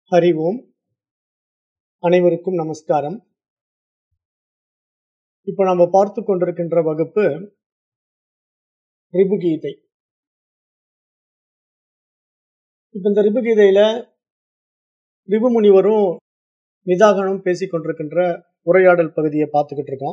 ஹரி ஓம் அனைவருக்கும் நமஸ்காரம் இப்போ நம்ம பார்த்து கொண்டிருக்கின்ற வகுப்பு ரிபுகீதை இப்போ இந்த ரிபுகீதையில ரிபு முனிவரும் நிதாகனும் பேசிக் கொண்டிருக்கின்ற உரையாடல் பகுதியை பார்த்துக்கிட்டு இருக்கோம்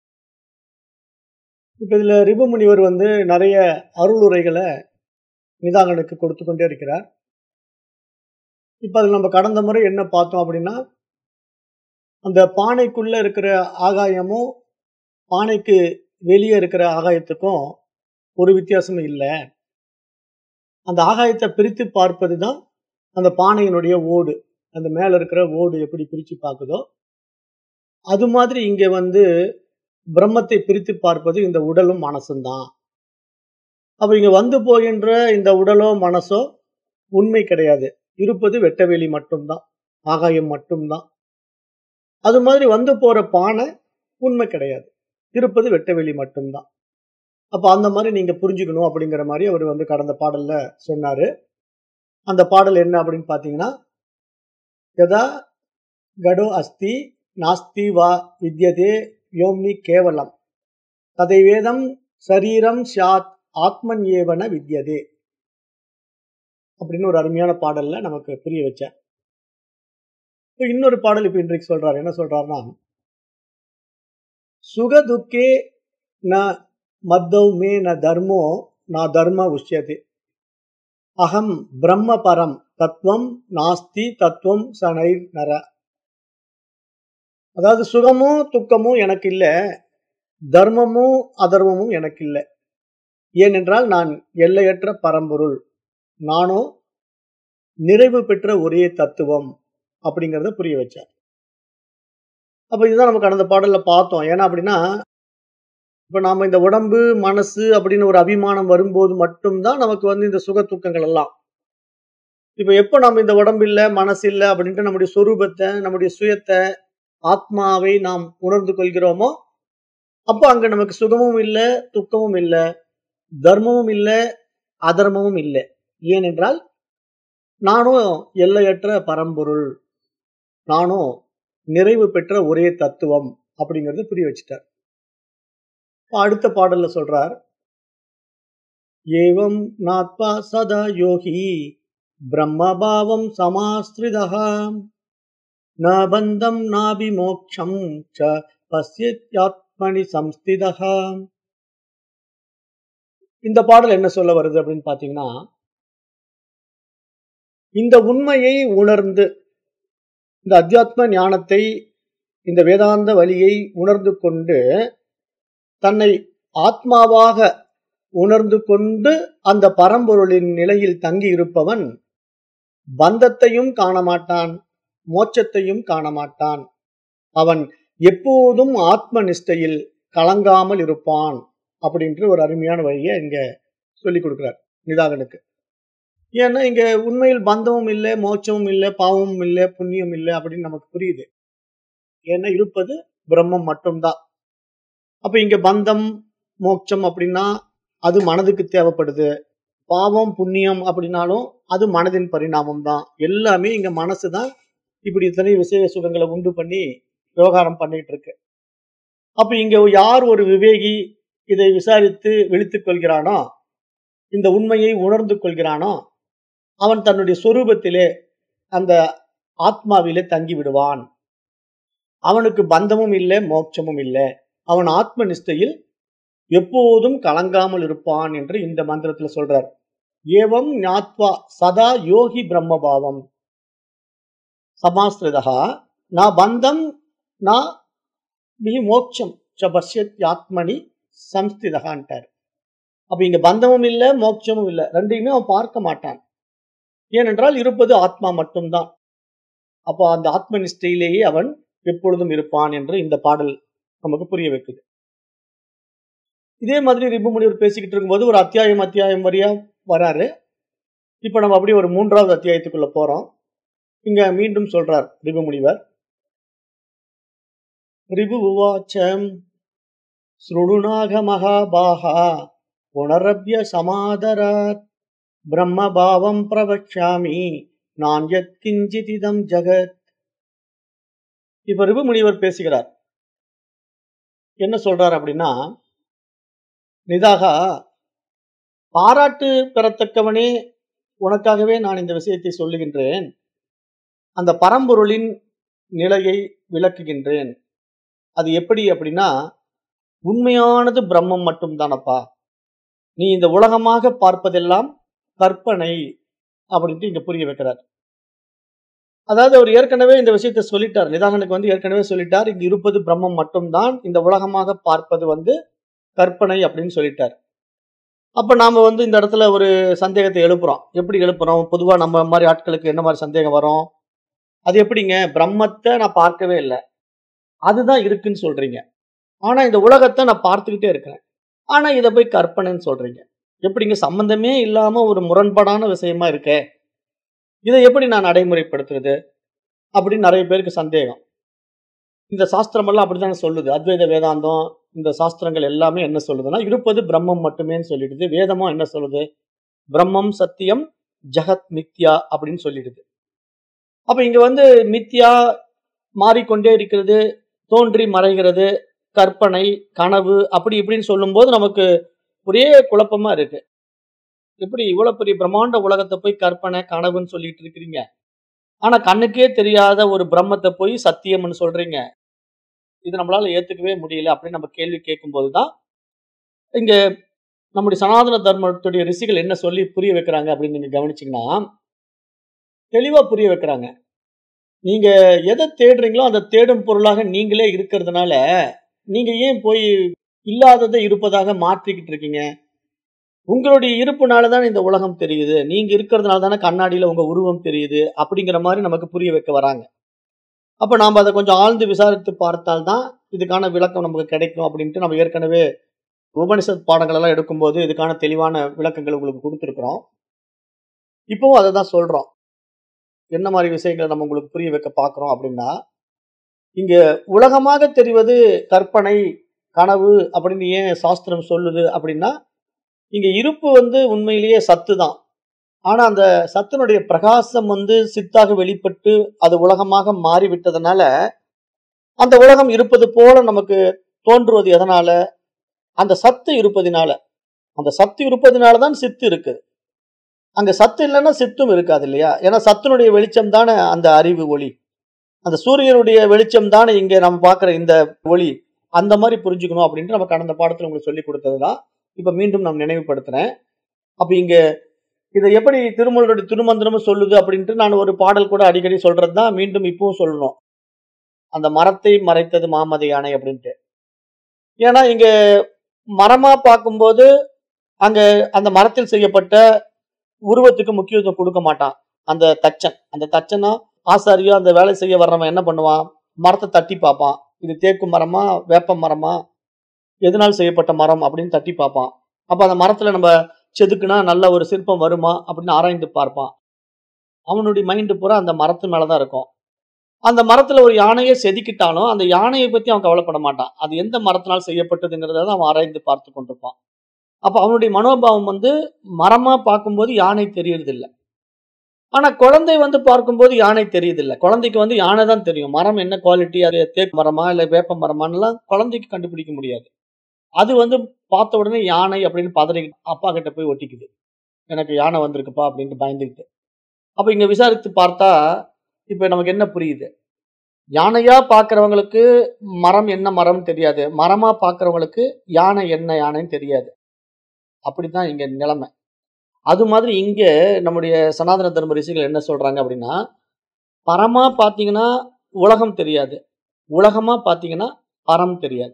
இப்போ இதுல ரிபு முனிவர் வந்து நிறைய அருளுரைகளை நிதாகனுக்கு கொடுத்து கொண்டே இருக்கிறார் இப்போ அதில் நம்ம கடந்த முறை என்ன பார்த்தோம் அப்படின்னா அந்த பானைக்குள்ள இருக்கிற ஆகாயமும் பானைக்கு வெளியே இருக்கிற ஆகாயத்துக்கும் ஒரு வித்தியாசமும் இல்லை அந்த ஆகாயத்தை பிரித்து பார்ப்பது தான் அந்த பானையினுடைய ஓடு அந்த மேல இருக்கிற ஓடு எப்படி பிரித்து பார்க்குதோ அது மாதிரி இங்க வந்து பிரம்மத்தை பிரித்து பார்ப்பது இந்த உடலும் மனசும் தான் அப்ப இங்க வந்து போகின்ற இந்த உடலோ மனசோ உண்மை கிடையாது இருப்பது வெட்டவெளி மட்டும்தான் ஆகாயம் மட்டும்தான் அது மாதிரி வந்து போற பானை உண்மை கிடையாது இருப்பது வெட்டவெளி மட்டும்தான் அப்ப அந்த மாதிரி நீங்க புரிஞ்சுக்கணும் அப்படிங்கிற மாதிரி அவர் வந்து கடந்த பாடல்ல சொன்னாரு அந்த பாடல் என்ன அப்படின்னு பாத்தீங்கன்னா யதா கடோ அஸ்தி நாஸ்தி வா வித்யதே யோம்னி கேவலம் ததை வேதம் சரீரம் சாத் ஆத்மன் ஏவன வித்யதே அப்படின்னு ஒரு அருமையான பாடல்ல நமக்கு புரிய வச்சேன் இப்போ இன்னொரு பாடல் இப்ப இன்றைக்கு சொல்றாரு என்ன சொல்றாருன்னா சுக துக்கே ந மத்தவ் மே ந தர்மோ ந தர்ம உஷ்யதே அகம் பிரம்ம பரம் தத்துவம் நாஸ்தி தத்துவம் சனை நர அதாவது சுகமும் துக்கமும் எனக்கு இல்லை தர்மமும் அதர்மமும் எனக்கு இல்லை ஏனென்றால் நான் எல்லையற்ற பரம்பொருள் நானோ நிறைவு பெற்ற ஒரே தத்துவம் அப்படிங்கிறத புரிய வச்சார் அப்ப இதுதான் நம்ம கடந்த பாடல்ல பார்த்தோம் ஏன்னா அப்படின்னா இப்ப நாம இந்த உடம்பு மனசு அப்படின்னு ஒரு அபிமானம் வரும்போது மட்டும்தான் நமக்கு வந்து இந்த சுக துக்கங்கள் எல்லாம் இப்ப எப்ப நம்ம இந்த உடம்பு இல்லை மனசு இல்லை அப்படின்ட்டு நம்முடைய சொரூபத்தை நம்முடைய சுயத்தை ஆத்மாவை நாம் உணர்ந்து கொள்கிறோமோ அப்போ அங்க நமக்கு சுகமும் இல்லை துக்கமும் இல்லை தர்மமும் இல்லை அதர்மமும் இல்லை ஏனென்றால் நானும் எல்லையற்ற பரம்பொருள் நானும் நிறைவு பெற்ற ஒரே தத்துவம் அப்படிங்கறது புரிய வச்சுட்டார் அடுத்த பாடல்ல சொல்றார் ஏவம் நாத்வா சதா யோகி பிரம்மபாவம் சமாஸ்திரிதா ந பந்தம் நாபி மோக்ஷம் ச பசியாத்மனி சம்ஸ்திதா இந்த பாடல் என்ன சொல்ல வருது அப்படின்னு பாத்தீங்கன்னா இந்த உண்மையை உணர்ந்து இந்த அத்தியாத்ம ஞானத்தை இந்த வேதாந்த வழியை உணர்ந்து கொண்டு தன்னை ஆத்மாவாக உணர்ந்து கொண்டு அந்த பரம்பொருளின் நிலையில் தங்கி இருப்பவன் பந்தத்தையும் காண மாட்டான் மோட்சத்தையும் காண மாட்டான் அவன் எப்போதும் ஆத்ம நிஷ்டையில் கலங்காமல் இருப்பான் அப்படின்ற ஒரு அருமையான வழியை இங்க சொல்லி கொடுக்கிறார் நிதாகனுக்கு ஏன்னா இங்க உண்மையில் பந்தமும் இல்லை மோட்சமும் இல்லை பாவமும் இல்லை புண்ணியம் இல்லை அப்படின்னு நமக்கு புரியுது ஏன்னா இருப்பது பிரம்மம் மட்டும்தான் அப்ப இங்க பந்தம் மோட்சம் அப்படின்னா அது மனதுக்கு தேவைப்படுது பாவம் புண்ணியம் அப்படின்னாலும் அது மனதின் பரிணாமம் தான் எல்லாமே இங்க மனசு தான் இப்படி இத்தனை விசேஷ சுகங்களை உண்டு பண்ணி விவகாரம் பண்ணிட்டு இருக்கு அப்ப இங்க யார் ஒரு விவேகி இதை விசாரித்து விழித்துக் கொள்கிறானோ இந்த உண்மையை உணர்ந்து கொள்கிறானோ அவன் தன்னுடைய சொரூபத்திலே அந்த ஆத்மாவிலே தங்கி விடுவான் அவனுக்கு பந்தமும் இல்லை மோட்சமும் இல்லை அவன் ஆத்ம நிஷ்டையில் எப்போதும் கலங்காமல் இருப்பான் என்று இந்த மந்திரத்துல சொல்றார் ஏவம் ஞாத்வா சதா யோகி பிரம்மபாவம் சமாஸ்திரதா நான் பந்தம் நான் மி மோட்சம் பஷ்யத் ஆத்மனி சம்ஸ்திதகான்ட்டார் அப்ப இங்க பந்தமும் இல்லை மோட்சமும் இல்லை ரெண்டையுமே அவன் பார்க்க மாட்டான் ஏனென்றால் இருப்பது ஆத்மா மட்டும்தான் அப்போ அந்த ஆத்ம நிஷ்டையிலேயே அவன் எப்பொழுதும் இருப்பான் என்று இந்த பாடல் நமக்கு புரிய வைக்குது இதே மாதிரி ரிபு முனிவர் பேசிக்கிட்டு இருக்கும்போது ஒரு அத்தியாயம் அத்தியாயம் வரியா வராரு இப்ப நம்ம அப்படியே ஒரு மூன்றாவது அத்தியாயத்துக்குள்ள போறோம் இங்க மீண்டும் சொல்றார் ரிபு முனிவர் ரிபு உவாச்சம் ஸ்ருணுநாக மகாபாகா புனரப்ய சமாதராத் பிரம்மபாவம் பிரவக்ஷாமி நான் எத்கிஞ்சிதிதம் ஜகத் இப்ப ரிபு முனிவர் பேசுகிறார் என்ன சொல்றார் அப்படின்னா நிதாகா பாராட்டு பெறத்தக்கவனே உனக்காகவே நான் இந்த விஷயத்தை சொல்லுகின்றேன் அந்த பரம்பொருளின் நிலையை விளக்குகின்றேன் அது எப்படி அப்படின்னா உண்மையானது பிரம்மம் மட்டும்தானப்பா நீ இந்த உலகமாக பார்ப்பதெல்லாம் கற்பனை அப்படின்ட்டு இங்க புரிய வைக்கிறார் அதாவது அவர் ஏற்கனவே இந்த விஷயத்தை சொல்லிட்டார் நிதாகனுக்கு வந்து ஏற்கனவே சொல்லிட்டார் இங்க இருப்பது பிரம்மம் மட்டும்தான் இந்த உலகமாக பார்ப்பது வந்து கற்பனை அப்படின்னு சொல்லிட்டார் அப்ப நாம வந்து இந்த இடத்துல ஒரு சந்தேகத்தை எழுப்புறோம் எப்படி எழுப்புறோம் பொதுவா நம்ம மாதிரி ஆட்களுக்கு என்ன மாதிரி சந்தேகம் வரும் அது எப்படிங்க பிரம்மத்தை நான் பார்க்கவே இல்லை அதுதான் இருக்குன்னு சொல்றீங்க ஆனா இந்த உலகத்தை நான் பார்த்துக்கிட்டே இருக்கிறேன் ஆனா இதை போய் கற்பனைன்னு சொல்றீங்க எப்படிங்க சம்பந்தமே இல்லாம ஒரு முரண்பாடான விஷயமா இருக்கே இதை எப்படி நான் நடைமுறைப்படுத்துறது அப்படின்னு நிறைய பேருக்கு சந்தேகம் இந்த சாஸ்திரமெல்லாம் அப்படித்தானே சொல்லுது அத்வைத வேதாந்தம் இந்த சாஸ்திரங்கள் எல்லாமே என்ன சொல்லுதுன்னா இருப்பது பிரம்மம் மட்டுமேன்னு சொல்லிடுது வேதமும் என்ன சொல்லுது பிரம்மம் சத்தியம் ஜெகத் மித்யா அப்படின்னு சொல்லிடுது அப்ப இங்க வந்து மித்யா மாறிக்கொண்டே இருக்கிறது தோன்றி மறைகிறது கற்பனை கனவு அப்படி இப்படின்னு சொல்லும்போது நமக்கு ஒரே குழப்பமா இருக்கு எப்படி இவ்வளவு பெரிய பிரம்மாண்ட உலகத்தை போய் கற்பனை கனவுன்னு சொல்லிட்டு இருக்கிறீங்க ஆனா கண்ணுக்கே தெரியாத ஒரு பிரம்மத்தை போய் சத்தியம்னு சொல்றீங்க இது நம்மளால ஏத்துக்கவே முடியல அப்படின்னு நம்ம கேள்வி கேட்கும்போது தான் இங்க நம்முடைய சனாதன தர்மத்துடைய ரிஷிகள் என்ன சொல்லி புரிய வைக்கிறாங்க அப்படின்னு நீங்க கவனிச்சீங்கன்னா தெளிவா புரிய வைக்கிறாங்க நீங்க எதை தேடுறீங்களோ அந்த தேடும் பொருளாக நீங்களே இருக்கிறதுனால நீங்க ஏன் போய் இல்லாததை இருப்பதாக மாற்றிக்கிட்டு இருக்கீங்க உங்களுடைய இருப்புனால தானே இந்த உலகம் தெரியுது நீங்க இருக்கிறதுனால தானே கண்ணாடியில உங்க உருவம் தெரியுது அப்படிங்கிற மாதிரி நமக்கு புரிய வைக்க வராங்க அப்ப நாம அதை கொஞ்சம் ஆழ்ந்து விசாரித்து பார்த்தால்தான் இதுக்கான விளக்கம் நமக்கு கிடைக்கும் அப்படின்ட்டு நம்ம ஏற்கனவே உபனிஷத் பாடங்கள் எல்லாம் எடுக்கும்போது இதுக்கான தெளிவான விளக்கங்கள் உங்களுக்கு கொடுத்துருக்குறோம் இப்பவும் அதை தான் சொல்றோம் என்ன மாதிரி விஷயங்களை நம்ம உங்களுக்கு புரிய வைக்க பார்க்குறோம் அப்படின்னா இங்க உலகமாக தெரிவது கற்பனை கனவு அப்படின்னு ஏன் சாஸ்திரம் சொல்லுது அப்படின்னா இங்க இருப்பு வந்து உண்மையிலேயே சத்து தான் ஆனா அந்த சத்தினுடைய பிரகாசம் வந்து சித்தாக வெளிப்பட்டு அது உலகமாக மாறிவிட்டதுனால அந்த உலகம் இருப்பது போல நமக்கு தோன்றுவது எதனால அந்த சத்து இருப்பதினால அந்த சத்து இருப்பதினால தான் சித்து இருக்குது அங்க சத்து இல்லைன்னா சித்தும் இருக்காது இல்லையா ஏன்னா சத்தினுடைய வெளிச்சம் தானே அந்த அறிவு ஒளி அந்த சூரியனுடைய வெளிச்சம் தானே இங்க நம்ம பார்க்குற இந்த ஒளி அந்த மாதிரி புரிஞ்சுக்கணும் அப்படின்ட்டு நம்ம கடந்த பாடத்துல உங்களுக்கு சொல்லி கொடுத்தது தான் இப்ப மீண்டும் நான் நினைவுபடுத்துறேன் அப்ப இங்க இதை எப்படி திருமூலருடைய திருமந்திரமும் சொல்லுது அப்படின்ட்டு நான் ஒரு பாடல் கூட அடிக்கடி சொல்றது தான் மீண்டும் இப்பவும் சொல்லணும் அந்த மரத்தை மறைத்தது மாமத யானை அப்படின்ட்டு ஏன்னா இங்க மரமா பார்க்கும்போது அங்க அந்த மரத்தில் செய்யப்பட்ட உருவத்துக்கு முக்கியத்துவம் கொடுக்க மாட்டான் அந்த தச்சன் அந்த தச்சனா ஆசாரியோ அந்த வேலை செய்ய வர்றவன் என்ன பண்ணுவான் மரத்தை தட்டி பார்ப்பான் இது தேக்கு மரமா வேப்ப மரமா எதனால் செய்யப்பட்ட மரம் அப்படின்னு தட்டி பார்ப்பான் அப்ப அந்த மரத்துல நம்ம செதுக்குனா நல்ல ஒரு சிற்பம் வருமா அப்படின்னு ஆராய்ந்து பார்ப்பான் அவனுடைய மைண்டு பூரா அந்த மரத்து மேலதான் இருக்கும் அந்த மரத்துல ஒரு யானையை செதுக்கிட்டாலும் அந்த யானையை பத்தி அவன் கவலைப்பட மாட்டான் அது எந்த மரத்தினால் செய்யப்பட்டதுங்கிறத தான் அவன் ஆராய்ந்து பார்த்து கொண்டிருப்பான் அப்ப அவனுடைய மனோபாவம் வந்து மரமா பார்க்கும்போது யானை தெரியறது இல்ல ஆனா குழந்தை வந்து பார்க்கும்போது யானை தெரியுது இல்ல குழந்தைக்கு வந்து யானை தான் தெரியும் மரம் என்ன குவாலிட்டி அது தேக்கு மரமா இல்ல வேப்ப மரமான்லாம் குழந்தைக்கு கண்டுபிடிக்க முடியாது அது வந்து பார்த்த உடனே யானை அப்படின்னு பதறி அப்பா கிட்ட போய் ஒட்டிக்குது எனக்கு யானை வந்திருக்குப்பா அப்படின்ட்டு பயந்துக்கிட்டு அப்ப இங்க விசாரித்து பார்த்தா இப்ப நமக்கு என்ன புரியுது யானையா பார்க்கறவங்களுக்கு மரம் என்ன மரம் தெரியாது மரமா பார்க்கறவங்களுக்கு யானை என்ன யானைன்னு தெரியாது அப்படித்தான் இங்க நிலைமை அது மாதிரி இங்க நம்முடைய சனாதன தர்ம ரிஷிகள் என்ன சொல்றாங்க அப்படின்னா பரமா பார்த்தீங்கன்னா உலகம் தெரியாது உலகமா பார்த்தீங்கன்னா பரம் தெரியாது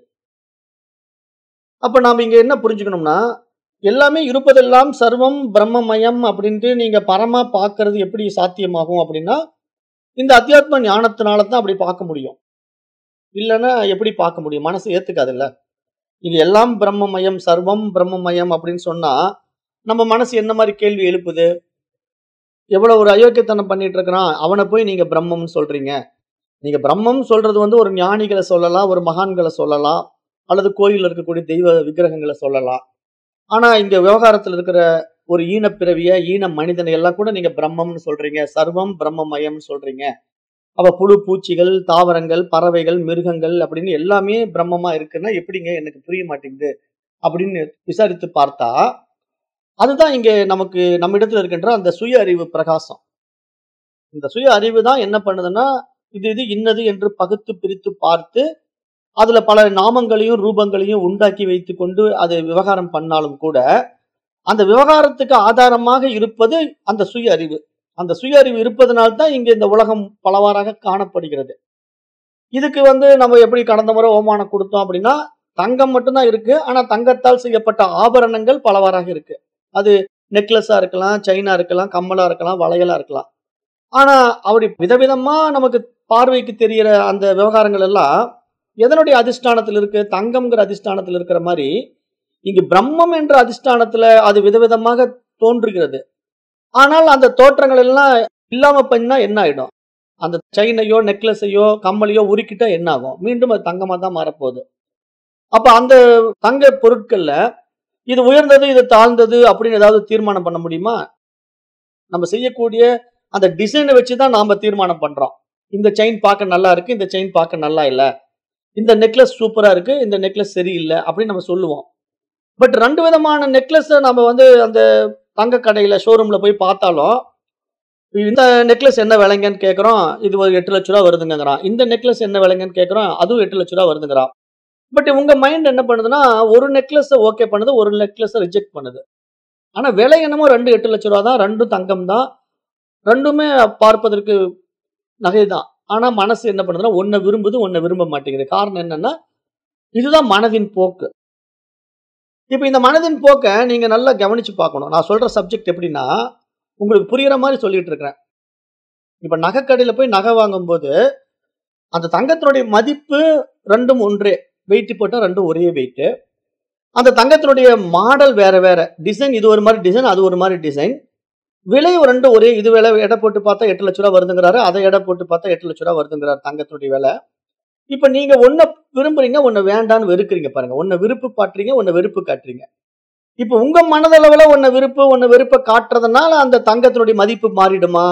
அப்ப நாம இங்க என்ன புரிஞ்சுக்கணும்னா எல்லாமே இருப்பதெல்லாம் சர்வம் பிரம்மமயம் அப்படின்ட்டு நீங்க பரமா பார்க்கிறது எப்படி சாத்தியமாகும் அப்படின்னா இந்த அத்தியாத்ம ஞானத்தினால தான் அப்படி பார்க்க முடியும் இல்லைன்னா எப்படி பார்க்க முடியும் மனசு ஏத்துக்காதுல்ல இது எல்லாம் பிரம்மமயம் சர்வம் பிரம்மமயம் அப்படின்னு சொன்னா நம்ம மனசு என்ன மாதிரி கேள்வி எழுப்புது எவ்வளவு ஒரு அயோக்கியத்தனம் பண்ணிட்டு இருக்கிறான் அவனை போய் நீங்க பிரம்மம்னு சொல்றீங்க நீங்க பிரம்மம் சொல்றது வந்து ஒரு ஞானிகளை சொல்லலாம் ஒரு மகான்களை சொல்லலாம் அல்லது கோயில்ல இருக்கக்கூடிய தெய்வ விக்கிரகங்களை சொல்லலாம் ஆனா இங்க விவகாரத்துல இருக்கிற ஒரு ஈனப்பிறவிய ஈன மனிதனை எல்லாம் கூட நீங்க பிரம்மம்னு சொல்றீங்க சர்வம் பிரம்மமயம்னு சொல்றீங்க அப்ப புழு பூச்சிகள் தாவரங்கள் பறவைகள் மிருகங்கள் அப்படின்னு எல்லாமே பிரம்மமா இருக்குன்னா எப்படிங்க எனக்கு புரிய மாட்டேங்குது அப்படின்னு விசாரித்து பார்த்தா அதுதான் இங்க நமக்கு நம்ம இடத்துல இருக்கின்ற அந்த சுய அறிவு பிரகாசம் இந்த சுய அறிவு தான் என்ன பண்ணுதுன்னா இது இது இன்னது என்று பகுத்து பிரித்து பார்த்து அதுல பல நாமங்களையும் ரூபங்களையும் உண்டாக்கி வைத்துக்கொண்டு அது விவகாரம் பண்ணாலும் கூட அந்த விவகாரத்துக்கு ஆதாரமாக இருப்பது அந்த சுய அறிவு அந்த சுய அறிவு இருப்பதனால்தான் இங்க இந்த உலகம் பலவாறாக காணப்படுகிறது இதுக்கு வந்து நம்ம எப்படி கடந்த முறை ஓமானம் கொடுத்தோம் அப்படின்னா தங்கம் மட்டும்தான் இருக்கு ஆனா தங்கத்தால் செய்யப்பட்ட ஆபரணங்கள் பலவாறாக இருக்கு அது நெக்லஸா இருக்கலாம் செயினா இருக்கலாம் கம்மலா இருக்கலாம் வளையலா இருக்கலாம் ஆனா அப்படி விதவிதமா நமக்கு பார்வைக்கு தெரிகிற அந்த விவகாரங்கள் எல்லாம் எதனுடைய அதிஷ்டானத்தில் இருக்கு தங்கம்ங்கிற அதிஷ்டானத்தில் இருக்கிற மாதிரி இங்கு பிரம்மம் என்ற அதிஷ்டானத்துல அது விதவிதமாக தோன்றுகிறது ஆனால் அந்த தோற்றங்கள் எல்லாம் இல்லாம பண்ணா என்ன ஆயிடும் அந்த செயினையோ நெக்லஸையோ கம்மலையோ உருக்கிட்டா என்ன ஆகும் மீண்டும் அது தங்கமா தான் மாறப்போகுது அப்ப அந்த தங்க பொருட்கள்ல இது உயர்ந்தது இது தாழ்ந்தது அப்படின்னு ஏதாவது தீர்மானம் பண்ண முடியுமா நம்ம செய்யக்கூடிய அந்த டிசைனை வச்சு தான் நாம தீர்மானம் பண்றோம் இந்த செயின் பார்க்க நல்லா இருக்கு இந்த செயின் பார்க்க நல்லா இல்ல இந்த நெக்லஸ் சூப்பரா இருக்கு இந்த நெக்லஸ் சரியில்லை அப்படின்னு நம்ம சொல்லுவோம் பட் ரெண்டு விதமான நெக்லஸ் நம்ம வந்து அந்த தங்க கடையில ஷோரூம்ல போய் பார்த்தாலும் இந்த நெக்லஸ் என்ன விலைங்கன்னு கேட்குறோம் இது ஒரு எட்டு லட்ச ரூபா வருதுங்கிறான் இந்த நெக்லஸ் என்ன விலைங்கன்னு கேட்குறோம் அதுவும் எட்டு லட்ச ரூபா வருதுங்கிறான் பட் உங்க மைண்ட் என்ன பண்ணுதுன்னா ஒரு நெக்லஸ் ஓகே பண்ணுது ஒரு நெக்லஸ் ரிஜெக்ட் பண்ணுது ஆனா விலை என்னமோ ரெண்டு எட்டு லட்ச ரூபா தான் ரெண்டும் தங்கம் தான் ரெண்டுமே பார்ப்பதற்கு நகை தான் ஆனா மனசு என்ன பண்ணுதுன்னா ஒன்னை விரும்புது ஒன்னை விரும்ப மாட்டேங்குது காரணம் என்னன்னா இதுதான் மனதின் போக்கு இப்ப இந்த மனதின் போக்க நீங்க நல்லா கவனிச்சு பார்க்கணும் நான் சொல்ற சப்ஜெக்ட் எப்படின்னா உங்களுக்கு புரியுற மாதிரி சொல்லிட்டு இருக்கிறேன் இப்ப நகைக்கடையில போய் நகை வாங்கும்போது அந்த தங்கத்தினுடைய மதிப்பு ரெண்டும் ஒன்றே வெயிட் போட்டா ரெண்டும் ஒரே வெயிட் அந்த தங்கத்தினுடைய மாடல் வேற வேற டிசைன் இது ஒரு மாதிரி டிசைன் அது ஒரு மாதிரி டிசைன் விலை ரெண்டு ஒரே இது விலை எடை போட்டு பார்த்தா எட்டு லட்ச ரூபா வருதுங்கிறாரு அதை எடை போட்டு பார்த்தா எட்டு லட்ச ரூபா வருதுங்கிறாரு தங்கத்தினுடைய விலை இப்ப நீங்க ஒன்ன விரும்புறீங்க ஒன்ன வேண்டான்னு வெறுக்கிறீங்க பாருங்க ஒன்ன விருப்பு காட்டுறீங்க ஒன்ன வெறுப்பு காட்டுறீங்க இப்ப உங்க மனதளவுல ஒன்ன விருப்பு ஒன்ன வெறுப்ப காட்டுறதுனால அந்த தங்கத்தினுடைய மதிப்பு மாறிடுமா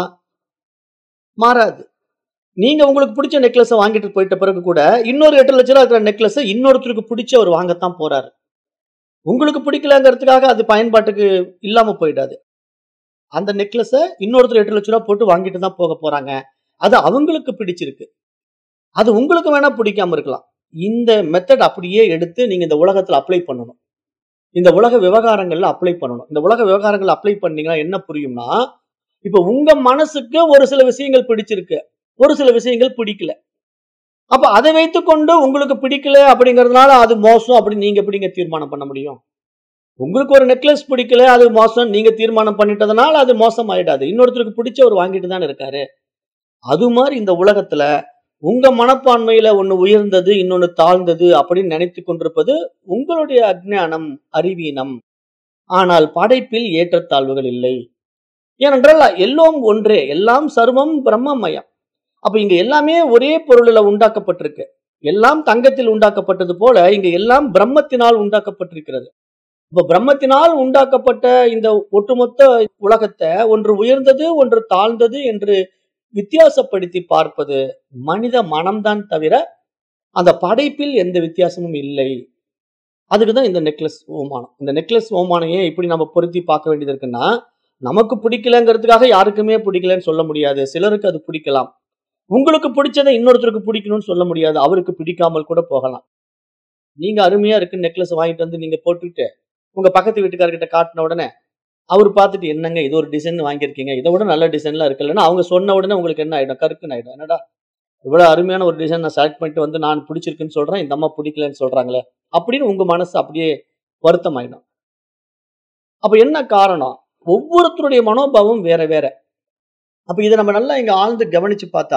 மாறாது நீங்க உங்களுக்கு பிடிச்ச நெக்லஸை வாங்கிட்டு போயிட்ட பிறகு கூட இன்னொரு எட்டு லட்ச ரூபா இருக்கிற நெக்லஸ் இன்னொருத்தருக்கு பிடிச்ச அவர் வாங்கத்தான் போறாரு உங்களுக்கு பிடிக்கலங்கிறதுக்காக அது பயன்பாட்டுக்கு இல்லாம போயிடாது அந்த நெக்லஸை இன்னொருத்தர் எட்டு லட்ச ரூபா போட்டு வாங்கிட்டு தான் போக போறாங்க அது அவங்களுக்கு பிடிச்சிருக்கு அது உங்களுக்கு வேணா பிடிக்காம இருக்கலாம் இந்த மெத்தட் அப்படியே எடுத்து நீங்க இந்த உலகத்துல அப்ளை பண்ணணும் இந்த உலக விவகாரங்கள்ல அப்ளை பண்ணணும் இந்த உலக விவகாரங்கள் அப்ளை பண்ணீங்கன்னா என்ன புரியும்னா இப்ப உங்க மனசுக்கு ஒரு சில விஷயங்கள் பிடிச்சிருக்கு ஒரு சில விஷயங்கள் பிடிக்கல அப்ப அதை வைத்துக்கொண்டு உங்களுக்கு பிடிக்கல அப்படிங்கறதுனால அது மோசம் அப்படின்னு நீங்க எப்படிங்க தீர்மானம் பண்ண முடியும் உங்களுக்கு ஒரு நெக்லஸ் பிடிக்கல அது மோசம் நீங்க தீர்மானம் பண்ணிட்டதுனால அது மோசம் ஆயிடாது இன்னொருத்தருக்கு பிடிச்சவர் வாங்கிட்டு தானே இருக்காரு அது மாதிரி இந்த உலகத்துல உங்க மனப்பான்மையில ஒண்ணு உயர்ந்தது இன்னொன்னு தாழ்ந்தது அப்படின்னு நினைத்து கொண்டிருப்பது உங்களுடைய அஜ்ஞானம் அறிவீனம் ஆனால் படைப்பில் ஏற்றத்தாழ்வுகள் இல்லை ஏனென்றால் எல்லாம் ஒன்றே எல்லாம் சர்வம் பிரம்மமயம் அப்ப இங்க எல்லாமே ஒரே பொருளில் உண்டாக்கப்பட்டிருக்கு எல்லாம் தங்கத்தில் உண்டாக்கப்பட்டது போல இங்க எல்லாம் பிரம்மத்தினால் உண்டாக்கப்பட்டிருக்கிறது இப்ப பிரம்மத்தினால் உண்டாக்கப்பட்ட இந்த ஒட்டுமொத்த உலகத்தை ஒன்று உயர்ந்தது ஒன்று தாழ்ந்தது என்று வித்தியாசப்படுத்தி பார்ப்பது மனித மனம்தான் தவிர அந்த படைப்பில் எந்த வித்தியாசமும் இல்லை அதுக்கு தான் இந்த நெக்லஸ் ஓமானம் இந்த நெக்லஸ் ஓமானம் ஏன் இப்படி நம்ம பொருத்தி பார்க்க வேண்டியது இருக்குன்னா நமக்கு பிடிக்கலங்கிறதுக்காக யாருக்குமே பிடிக்கலன்னு சொல்ல முடியாது சிலருக்கு அது பிடிக்கலாம் உங்களுக்கு பிடிச்சதை இன்னொருத்தருக்கு பிடிக்கணும்னு சொல்ல முடியாது அவருக்கு பிடிக்காமல் கூட போகலாம் நீங்க அருமையா இருக்கு நெக்லஸ் வாங்கிட்டு வந்து நீங்க போட்டுக்கிட்டு உங்க பக்கத்து வீட்டுக்காரர்கிட்ட காட்டின உடனே அவர் பார்த்துட்டு என்னங்க இது ஒரு டிசைன் வாங்கியிருக்கீங்க இதை விட நல்ல டிசைன்லாம் இருக்குல்லன்னா அவங்க சொன்ன உடனே உங்களுக்கு என்ன ஆயிடும் கருக்குன்னு ஆயிடும் என்னடா இவ்வளவு அருமையான ஒரு டிசைன் நான் செலக்ட் பண்ணிட்டு வந்து நான் பிடிச்சிருக்குன்னு சொல்றேன் இந்த அம்மா பிடிக்கலன்னு சொல்றாங்களே அப்படின்னு உங்க மனசு அப்படியே வருத்தம் ஆயிடும் அப்ப என்ன காரணம் ஒவ்வொருத்தருடைய மனோபாவம் வேற வேற அப்ப இதை நம்ம நல்லா இங்க ஆழ்ந்து கவனிச்சு பார்த்தா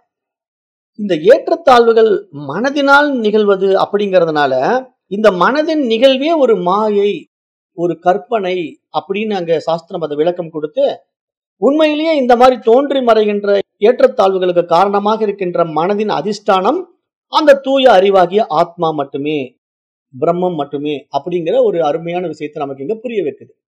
இந்த ஏற்றத்தாழ்வுகள் மனதினால் நிகழ்வது அப்படிங்கறதுனால இந்த மனதின் நிகழ்வே ஒரு மாயை ஒரு கற்பனை அப்படின்னு அங்க சாஸ்திரம் அதை விளக்கம் கொடுத்து உண்மையிலேயே இந்த மாதிரி தோன்றி மறைகின்ற ஏற்றத்தாழ்வுகளுக்கு காரணமாக இருக்கின்ற மனதின் அதிஷ்டானம் அந்த தூய அறிவாகிய ஆத்மா மட்டுமே பிரம்மம் மட்டுமே அப்படிங்கிற ஒரு அருமையான விஷயத்தை நமக்கு இங்க புரிய வைக்குது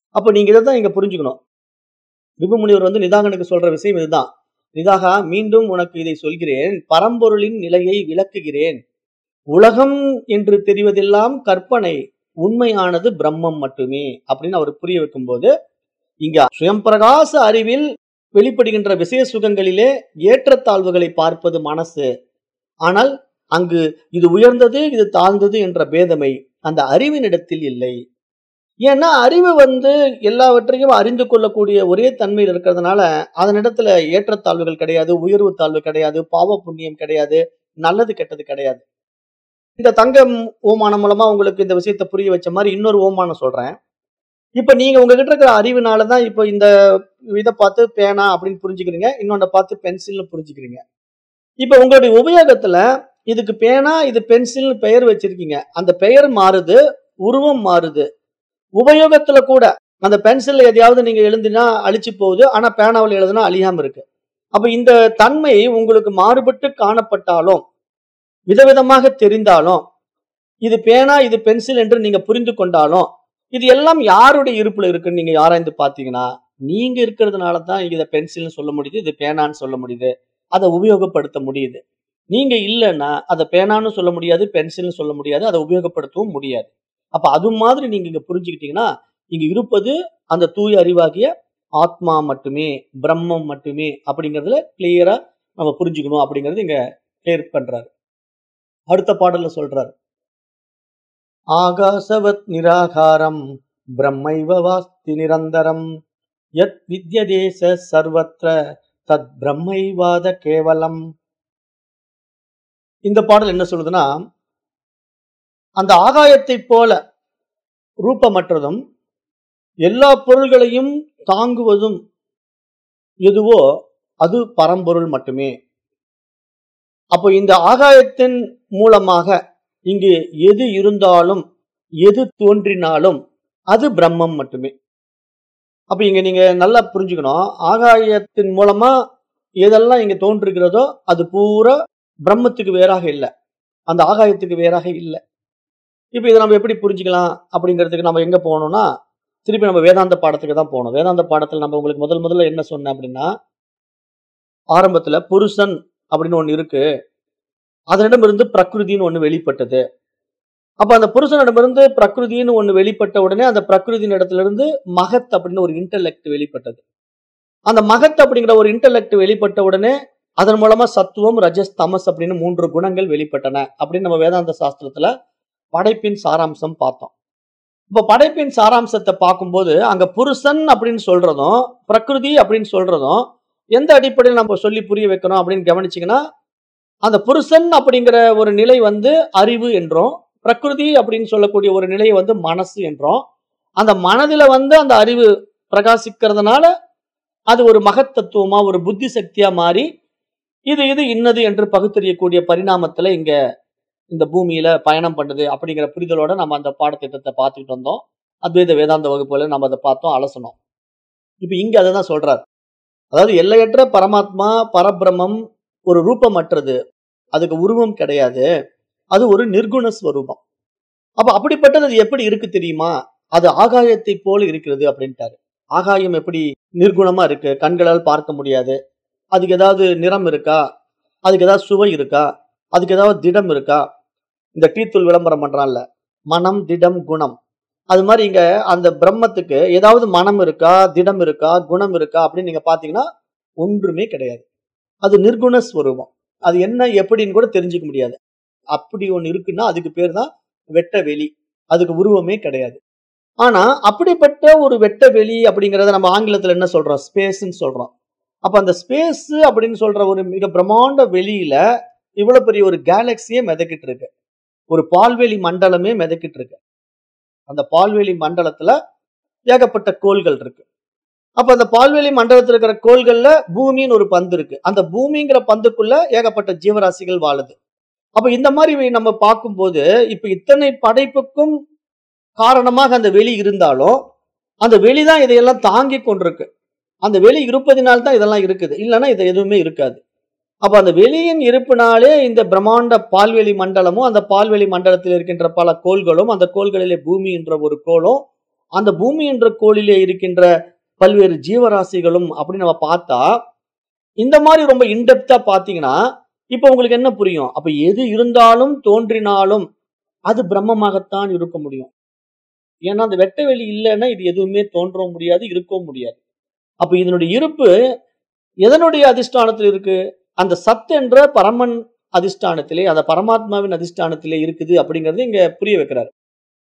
அப்ப நீங்க இதை தான் இங்க புரிஞ்சுக்கணும் விபுமுனிவர் வந்து நிதாகனுக்கு சொல்ற விஷயம் இதுதான் நிதாகா மீண்டும் உனக்கு இதை சொல்கிறேன் பரம்பொருளின் நிலையை விளக்குகிறேன் உலகம் என்று தெரிவதெல்லாம் கற்பனை உண்மையானது பிரம்மம் மட்டுமே அப்படின்னு அவர் புரிய வைக்கும்போது இங்க சுயம்பிரகாச அறிவில் வெளிப்படுகின்ற விசய சுகங்களிலே ஏற்றத்தாழ்வுகளை பார்ப்பது மனசு ஆனால் அங்கு இது உயர்ந்தது இது தாழ்ந்தது என்ற பேதமை அந்த அறிவினிடத்தில் இல்லை ஏன்னா அறிவு வந்து எல்லாவற்றையும் அறிந்து கொள்ளக்கூடிய ஒரே தன்மையில் இருக்கிறதுனால அதனிடத்துல ஏற்றத்தாழ்வுகள் கிடையாது உயர்வு தாழ்வு கிடையாது பாவ புண்ணியம் கிடையாது நல்லது கெட்டது கிடையாது இந்த தங்கம் ஓமானம் மூலமா உங்களுக்கு இந்த விஷயத்தை புரிய வச்ச மாதிரி இன்னொரு ஓமானம் சொல்றேன் இப்ப நீங்க உங்ககிட்ட இருக்கிற அறிவினாலதான் இப்ப இந்த இதை பார்த்து பேனா அப்படின்னு புரிஞ்சுக்கிறீங்க இன்னொன்ன பார்த்து பென்சில்னு புரிஞ்சுக்கிறீங்க இப்ப உங்களுடைய உபயோகத்துல இதுக்கு பேனா இது பென்சில்னு பெயர் வச்சிருக்கீங்க அந்த பெயர் மாறுது உருவம் மாறுது உபயோகத்துல கூட அந்த பென்சில் எதையாவது நீங்க எழுதினா அழிச்சு போகுது ஆனா பேனாவில் எழுதுனா அழியாம இருக்கு அப்ப இந்த தன்மை உங்களுக்கு மாறுபட்டு காணப்பட்டாலும் விதவிதமாக தெரிந்தாலும் இது பேனா இது பென்சில் என்று நீங்க புரிந்து கொண்டாலும் இது எல்லாம் யாருடைய இருப்புல இருக்குன்னு நீங்க ஆராய்ந்து பாத்தீங்கன்னா நீங்க இருக்கிறதுனால தான் இதை பென்சில்னு சொல்ல முடியுது இது பேனான்னு சொல்ல முடியுது அதை உபயோகப்படுத்த முடியுது நீங்க இல்லைன்னா அதை பேனான்னு சொல்ல முடியாது பென்சில்னு சொல்ல முடியாது அதை உபயோகப்படுத்தவும் முடியாது அப்ப அது மாதிரி நீங்க இங்க புரிஞ்சுக்கிட்டீங்கன்னா இங்க இருப்பது அந்த தூய அறிவாகிய ஆத்மா மட்டுமே பிரம்மம் மட்டுமே அப்படிங்கறதுல கிளியரா நம்ம புரிஞ்சுக்கணும் அப்படிங்கறது இங்க கிளியர் பண்றாரு அடுத்த பாடல்ல சொல்றாரு ஆகாசவத் நிராகாரம் பிரம்மைவ வாஸ்தி நிரந்தரம் யத் வித்யதேச சர்வத்ர தத் பிரம்மைவாத கேவலம் இந்த பாடல் என்ன சொல்லுதுன்னா அந்த ஆகாயத்தை போல ரூபமற்றதும் எல்லா பொருள்களையும் தாங்குவதும் எதுவோ அது பரம்பொருள் மட்டுமே அப்போ இந்த ஆகாயத்தின் மூலமாக இங்கு எது இருந்தாலும் எது தோன்றினாலும் அது பிரம்மம் மட்டுமே அப்ப இங்க நீங்க நல்லா புரிஞ்சுக்கணும் ஆகாயத்தின் மூலமா எதெல்லாம் இங்க தோன்றுகிறதோ அது பூரா பிரம்மத்துக்கு வேறாக இல்லை அந்த ஆகாயத்துக்கு வேறாக இல்லை இப்ப இதை நம்ம எப்படி புரிஞ்சுக்கலாம் அப்படிங்கிறதுக்கு நம்ம எங்க போகணும்னா திருப்பி நம்ம வேதாந்த பாடத்துக்கு தான் போகணும் வேதாந்த பாடத்தில் நம்ம உங்களுக்கு முதல் முதல்ல என்ன சொன்னேன் அப்படின்னா ஆரம்பத்துல புருஷன் அப்படின்னு ஒண்ணு இருக்கு அதனிடமிருந்து பிரகிருதின்னு ஒண்ணு வெளிப்பட்டது அப்ப அந்த புருஷனிடமிருந்து பிரகிருதின்னு ஒண்ணு வெளிப்பட்ட உடனே அந்த பிரகிருதியின் இடத்துல இருந்து மகத் அப்படின்னு ஒரு இன்டலெக்ட் வெளிப்பட்டது அந்த மகத் அப்படிங்கிற ஒரு இன்டலெக்ட் வெளிப்பட்ட உடனே அதன் மூலமா சத்துவம் ரஜஸ் தமஸ் அப்படின்னு மூன்று குணங்கள் வெளிப்பட்டன அப்படின்னு நம்ம வேதாந்த சாஸ்திரத்துல படைப்பின் சாராம்சம் பார்த்தோம் இப்ப படைப்பின் சாராம்சத்தை பார்க்கும்போது அங்க புருஷன் அப்படின்னு சொல்றதும் பிரகிருதி அப்படின்னு சொல்றதும் எந்த அடிப்படையில் நம்ம சொல்லி புரிய வைக்கணும் அப்படின்னு கவனிச்சீங்கன்னா அந்த புருஷன் அப்படிங்கிற ஒரு நிலை வந்து அறிவு என்றும் பிரகிருதி அப்படின்னு சொல்லக்கூடிய ஒரு நிலையை வந்து மனசு என்றும் அந்த மனதில வந்து அந்த அறிவு பிரகாசிக்கிறதுனால அது ஒரு மகத்தத்துவமா ஒரு புத்தி சக்தியா மாறி இது இது இன்னது என்று பகுத்தறியக்கூடிய பரிணாமத்துல இங்க இந்த பூமியில பயணம் பண்ணுது அப்படிங்கிற புரிதலோட நம்ம அந்த பாடத்திட்டத்தை பார்த்துக்கிட்டு வந்தோம் அத்வைத வேதாந்த வகுப்புல நம்ம அதை பார்த்தோம் அலசனோம் இப்ப இங்க அதை தான் சொல்றார் அதாவது எல்லையற்ற பரமாத்மா பரபிரமம் ஒரு ரூபமற்றது அதுக்கு உருவம் கிடையாது அது ஒரு நிர்குண ஸ்வரூபம் அப்ப அப்படிப்பட்டது அது எப்படி இருக்கு தெரியுமா அது ஆகாயத்தை போல இருக்கிறது அப்படின்ட்டாரு ஆகாயம் எப்படி நிர்குணமா இருக்கு கண்களால் பார்க்க முடியாது அதுக்கு ஏதாவது நிறம் இருக்கா அதுக்கு ஏதாவது சுவை இருக்கா அதுக்கு ஏதாவது திடம் இருக்கா இந்த டீத்தூள் விளம்பரம் பண்றான்ல மனம் திடம் குணம் அது மாதிரி இங்க அந்த பிரம்மத்துக்கு ஏதாவது மனம் இருக்கா திடம் இருக்கா குணம் இருக்கா அப்படின்னு நீங்க பாத்தீங்கன்னா ஒன்றுமே கிடையாது அது நிர்குண ஸ்வரூபம் அது என்ன எப்படின்னு கூட தெரிஞ்சுக்க முடியாது அப்படி ஒண்ணு இருக்குன்னா அதுக்கு பேர் தான் வெட்ட வெளி அதுக்கு உருவமே கிடையாது ஆனா அப்படிப்பட்ட ஒரு வெட்ட வெளி அப்படிங்கறத நம்ம ஆங்கிலத்துல என்ன சொல்றோம் ஸ்பேஸ்ன்னு சொல்றோம் அப்ப அந்த ஸ்பேஸ் அப்படின்னு சொல்ற ஒரு மிக பிரம்மாண்ட வெளியில இவ்வளவு பெரிய ஒரு கேலக்சியே மிதக்கிட்டு இருக்கு ஒரு பால்வெளி மண்டலமே மிதக்கிட்டு இருக்கு அந்த பால்வெளி மண்டலத்துல ஏகப்பட்ட கோள்கள் இருக்கு அப்ப அந்த பால்வெளி மண்டலத்துல இருக்கிற கோள்கள்ல பூமின்னு ஒரு பந்து இருக்கு அந்த பூமிங்கிற பந்துக்குள்ள ஏகப்பட்ட ஜீவராசிகள் வாழுது அப்ப இந்த மாதிரி நம்ம பார்க்கும்போது இப்ப இத்தனை படைப்புக்கும் காரணமாக அந்த வெளி இருந்தாலும் அந்த வெளிதான் இதையெல்லாம் தாங்கி கொண்டிருக்கு அந்த வெளி இருப்பதினால் தான் இதெல்லாம் இருக்குது இல்லைன்னா இது எதுவுமே இருக்காது அப்ப அந்த வெளியின் இருப்பினாலே இந்த பிரம்மாண்ட பால்வெளி மண்டலமும் அந்த பால்வெளி மண்டலத்தில் இருக்கின்ற பல கோள்களும் அந்த கோள்களிலே பூமி என்ற ஒரு கோளும் அந்த பூமி என்ற கோளிலே இருக்கின்ற பல்வேறு ஜீவராசிகளும் அப்படின்னு நம்ம பார்த்தா இந்த மாதிரி ரொம்ப இன்டெப்தா பாத்தீங்கன்னா இப்ப உங்களுக்கு என்ன புரியும் அப்ப எது இருந்தாலும் தோன்றினாலும் அது பிரம்மமாகத்தான் இருக்க முடியும் ஏன்னா அந்த வெட்ட வெளி இல்லைன்னா இது எதுவுமே தோன்றவும் முடியாது இருக்கவும் முடியாது அப்ப இதனுடைய இருப்பு எதனுடைய அதிஷ்டானத்தில் இருக்கு அந்த சத் என்ற பரமன் அதிஷ்டானத்திலே அந்த பரமாத்மாவின் அதிஷ்டானத்திலே இருக்குது அப்படிங்கறது இங்க புரிய வைக்கிறார்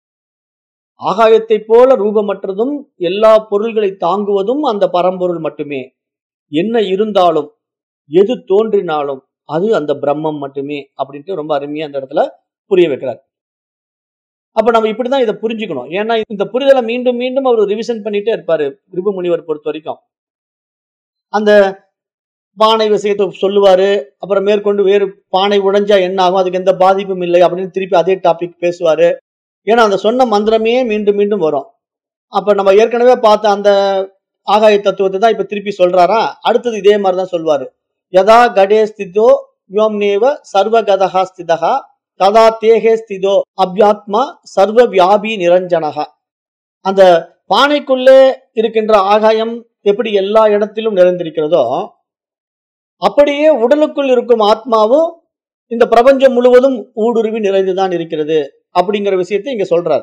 ஆகாயத்தை போல ரூபமற்றதும் எல்லா பொருள்களை தாங்குவதும் அந்த பரம்பொருள் மட்டுமே என்ன இருந்தாலும் எது தோன்றினாலும் அது அந்த பிரம்மம் மட்டுமே அப்படின்ட்டு ரொம்ப அருமையா அந்த இடத்துல புரிய வைக்கிறார் அப்ப நம்ம இப்படிதான் இதை புரிஞ்சுக்கணும் ஏன்னா இந்த புரிதலை மீண்டும் மீண்டும் அவர் ரிவிஷன் பண்ணிட்டே இருப்பாரு ரிபு முனிவர் பொறுத்த வரைக்கும் அந்த பானை விஷயத்தை சொல்லுவாரு அப்புறம் மேற்கொண்டு வேறு பானை உடைஞ்சா என்ன ஆகும் அதுக்கு எந்த பாதிப்பும் இல்லை அப்படின்னு திருப்பி அதே டாபிக் பேசுவாரு ஏன்னா அந்த சொன்ன மந்திரமே மீண்டும் மீண்டும் வரும் அப்ப நம்ம ஏற்கனவே பார்த்த அந்த ஆகாய தத்துவத்தை தான் இப்ப திருப்பி சொல்றாரா அடுத்தது இதே மாதிரி தான் சொல்வாரு யதா கடே ஸ்திதோ வ்யோம்னேவ சர்வகதா ஸ்திதா ததா தேகே ஸ்திதோ அபியாத்மா சர்வ வியாபி நிரஞ்சனகா அந்த பானைக்குள்ளே இருக்கின்ற ஆகாயம் எப்படி எல்லா இடத்திலும் நிறைந்திருக்கிறதோ அப்படியே உடலுக்குள் இருக்கும் ஆத்மாவும் இந்த பிரபஞ்சம் முழுவதும் ஊடுருவி நிறைந்துதான் இருக்கிறது அப்படிங்கிற விஷயத்தை இங்க சொல்றார்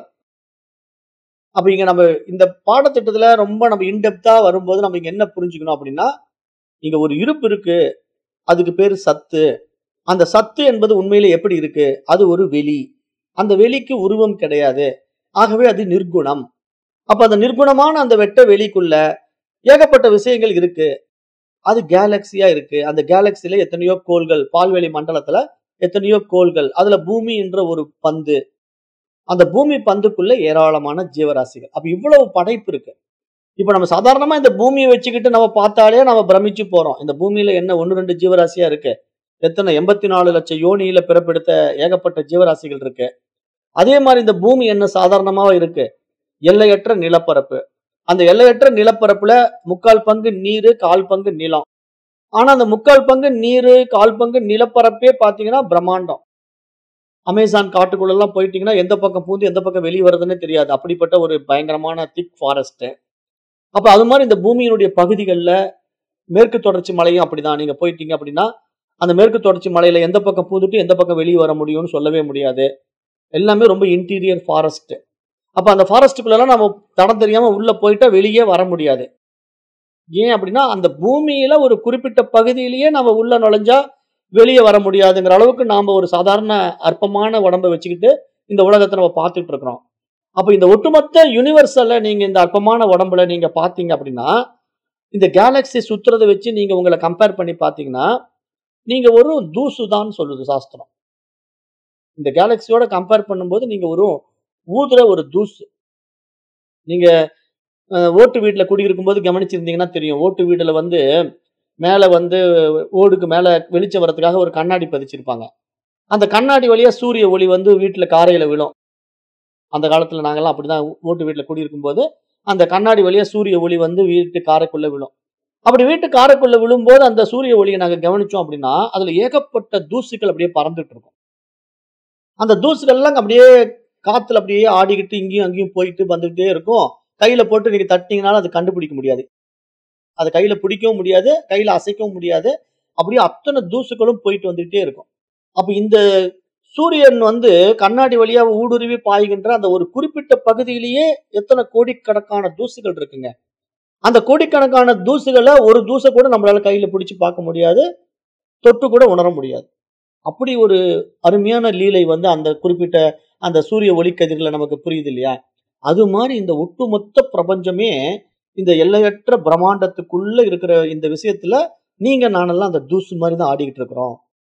அப்ப இங்க நம்ம இந்த பாடத்திட்டத்துல ரொம்ப நம்ம இன்டெப்தா வரும்போது நம்ம இங்க என்ன புரிஞ்சுக்கணும் அப்படின்னா இங்க ஒரு இருப்பு இருக்கு அதுக்கு பேரு சத்து அந்த சத்து என்பது உண்மையில எப்படி இருக்கு அது ஒரு வெளி அந்த வெளிக்கு உருவம் கிடையாது ஆகவே அது நிர்குணம் அப்ப அந்த நிர்குணமான அந்த வெட்ட வெளிக்குள்ள ஏகப்பட்ட விஷயங்கள் இருக்கு அது கேலக்சியா இருக்கு அந்த கேலக்சில எத்தனையோ கோள்கள் பால்வெளி மண்டலத்துல எத்தனையோ கோள்கள் அதுல பூமி என்ற ஒரு பந்து அந்த பூமி பந்துக்குள்ள ஏராளமான ஜீவராசிகள் அப்ப இவ்வளவு படைப்பு இருக்கு இப்ப நம்ம சாதாரணமா இந்த பூமியை வச்சுக்கிட்டு நம்ம பார்த்தாலே நம்ம பிரமிச்சு போறோம் இந்த பூமியில என்ன ஒன்னு ரெண்டு ஜீவராசியா இருக்கு எத்தனை எண்பத்தி நாலு லட்சம் யோனியில பிறப்பெடுத்த ஏகப்பட்ட ஜீவராசிகள் இருக்கு அதே மாதிரி இந்த பூமி என்ன சாதாரணமாவா இருக்கு எல்லையற்ற நிலப்பரப்பு அந்த எல்லையற்ற நிலப்பரப்புல முக்கால் பங்கு நீரு கால் பங்கு நிலம் ஆனா அந்த முக்கால் பங்கு நீரு கால் பங்கு நிலப்பரப்பே பாத்தீங்கன்னா பிரம்மாண்டம் அமேசான் காட்டுக்குள்ள எல்லாம் போயிட்டீங்கன்னா எந்த பக்கம் பூந்து எந்த பக்கம் வெளியே வருதுன்னு தெரியாது அப்படிப்பட்ட ஒரு பயங்கரமான திக் ஃபாரஸ்ட் அப்ப அது மாதிரி இந்த பூமியினுடைய பகுதிகளில் மேற்கு தொடர்ச்சி மலையும் அப்படிதான் நீங்க போயிட்டீங்க அப்படின்னா அந்த மேற்கு தொடர்ச்சி மலையில எந்த பக்கம் பூந்துட்டு எந்த பக்கம் வெளியே வர முடியும்னு சொல்லவே முடியாது எல்லாமே ரொம்ப இன்டீரியர் ஃபாரஸ்ட் அப்ப அந்த ஃபாரஸ்ட்டுக்குள்ளெல்லாம் நம்ம தடம் தெரியாம உள்ள போயிட்டா வெளியே வர முடியாது ஏன் அப்படின்னா அந்த பூமியில ஒரு குறிப்பிட்ட பகுதியிலேயே நம்ம உள்ள நுழைஞ்சா வெளியே வர முடியாதுங்கிற அளவுக்கு நாம ஒரு சாதாரண அற்பமான உடம்பை வச்சுக்கிட்டு இந்த உலகத்தை நம்ம பார்த்துட்டு இருக்கிறோம் அப்ப இந்த ஒட்டுமொத்த யூனிவர்சல்ல நீங்க இந்த அற்பமான உடம்புல நீங்க பாத்தீங்க அப்படின்னா இந்த கேலக்சி சுத்துறதை வச்சு நீங்க உங்களை கம்பேர் பண்ணி பாத்தீங்கன்னா நீங்க ஒரு தூசு தான் சொல்லுது சாஸ்திரம் இந்த கேலக்சியோட கம்பேர் பண்ணும்போது நீங்க ஒரு ஊதுற ஒரு தூசு நீங்க அஹ், ஓட்டு வீட்டுல குடியிருக்கும் போது கவனிச்சிருந்தீங்கன்னா தெரியும் ஓட்டு வீடுல வந்து மேல வந்து ஓடுக்கு மேல வெளிச்சம் வர்றதுக்காக ஒரு கண்ணாடி பதிச்சிருப்பாங்க அந்த கண்ணாடி வழியா சூரிய ஒளி வந்து வீட்டுல காரையில விழும் அந்த காலத்துல நாங்கெல்லாம் அப்படிதான் ஓட்டு வீட்டுல குடியிருக்கும் போது அந்த கண்ணாடி வழியா சூரிய ஒளி வந்து வீட்டு காரைக்குள்ள விழும் அப்படி வீட்டு காரைக்குள்ள விழும்போது அந்த சூரிய ஒளியை நாங்க கவனிச்சோம் அப்படின்னா அதுல ஏகப்பட்ட தூசுகள் அப்படியே பறந்துட்டு இருக்கும் அந்த தூசுகள் எல்லாம் அப்படியே காத்துல அப்படியே ஆடிக்கிட்டு இங்கேயும் அங்கேயும் போயிட்டு வந்துகிட்டே இருக்கும் கையில போட்டு நீங்க தட்டினீங்கனாலும் அது கண்டுபிடிக்க முடியாது அது கையில பிடிக்கவும் முடியாது கையில அசைக்கவும் முடியாது அப்படியே அத்தனை தூசுகளும் போயிட்டு வந்துகிட்டே இருக்கும் அப்ப இந்த சூரியன் வந்து கண்ணாடி வழியா ஊடுருவி பாய்கின்ற அந்த ஒரு குறிப்பிட்ட பகுதியிலேயே எத்தனை கோடிக்கணக்கான தூசுகள் இருக்குங்க அந்த கோடிக்கணக்கான தூசுகளை ஒரு தூசை கூட நம்மளால கையில பிடிச்சு பார்க்க முடியாது தொட்டு கூட உணர முடியாது அப்படி ஒரு அருமையான லீலை வந்து அந்த குறிப்பிட்ட அந்த சூரிய ஒளிக்கதிர்ல நமக்கு புரியுது இல்லையா அது மாதிரி இந்த ஒட்டுமொத்த பிரபஞ்சமே இந்த எல்லையற்ற பிரம்மாண்டத்துக்குள்ள இருக்கிற இந்த விஷயத்துல நீங்க நானெல்லாம் அந்த தூசு மாதிரி தான் ஆடிக்கிட்டு இருக்கிறோம்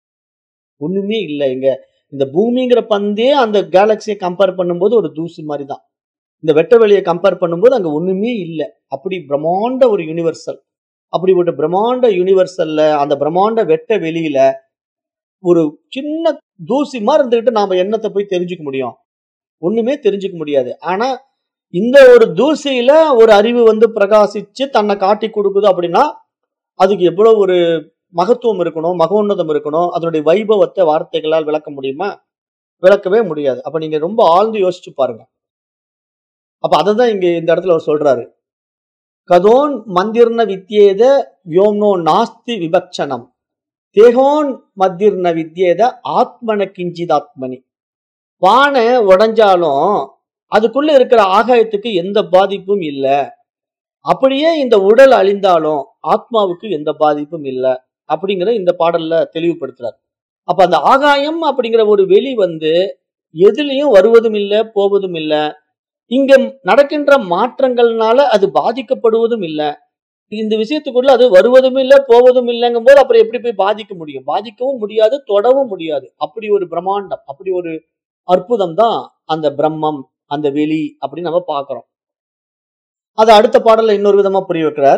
ஒண்ணுமே இல்லை இங்க இந்த பூமிங்கிற பந்தே அந்த கேலக்சியை கம்பேர் பண்ணும்போது ஒரு தூசு மாதிரி தான் இந்த வெட்ட வெளியை கம்பேர் பண்ணும்போது அங்க ஒண்ணுமே இல்லை அப்படி பிரம்மாண்ட ஒரு யுனிவர்சல் அப்படிப்பட்ட பிரம்மாண்ட யுனிவர்சல்ல அந்த பிரம்மாண்ட வெட்ட வெளியில ஒரு சின்ன தூசி மாதிரி இருந்துகிட்டு நாம என்னத்தை போய் தெரிஞ்சுக்க முடியும் ஒண்ணுமே தெரிஞ்சுக்க முடியாது ஆனா இந்த ஒரு தூசியில ஒரு அறிவு வந்து பிரகாசிச்சு தன்னை காட்டி கொடுக்குது அப்படின்னா அதுக்கு எவ்வளவு ஒரு மகத்துவம் இருக்கணும் மகோன்னதம் இருக்கணும் அதனுடைய வைபவத்தை வார்த்தைகளால் விளக்க முடியுமா விளக்கவே முடியாது அப்ப நீங்க ரொம்ப ஆழ்ந்து யோசிச்சு பாருங்க அப்ப அததான் இங்க இந்த இடத்துல அவர் சொல்றாரு கதோன் மந்திர்ன வித்யேத வியோம்னோ நாஸ்தி விபக்ஷணம் தேகோன் மத்திர்ன வித்யேத ஆத்மன கிஞ்சிதாத்மனி பானை உடைஞ்சாலும் அதுக்குள்ள இருக்கிற ஆகாயத்துக்கு எந்த பாதிப்பும் இல்லை அப்படியே இந்த உடல் அழிந்தாலும் ஆத்மாவுக்கு எந்த பாதிப்பும் இல்லை அப்படிங்கிற இந்த பாடல்ல தெளிவுபடுத்துறார் அப்ப அந்த ஆகாயம் அப்படிங்கிற ஒரு வெளி வந்து எதுலயும் வருவதும் இல்லை போவதும் இல்லை இங்க நடக்கின்ற மாற்றங்கள்னால அது பாதிக்கப்படுவதும் இல்லை இந்த விஷயத்துக்குள்ள அது வருவதும் இல்லை போவதும் இல்லைங்கும் போது அப்புறம் எப்படி போய் பாதிக்க முடியும் பாதிக்கவும் முடியாது தொடவும் முடியாது அப்படி ஒரு பிரம்மாண்டம் அப்படி ஒரு அற்புதம் தான் அந்த பிரம்மம் அந்த வெளி அப்படின்னு நம்ம பார்க்கிறோம் அது அடுத்த பாடல்ல இன்னொரு விதமா புரிய வைக்கிறார்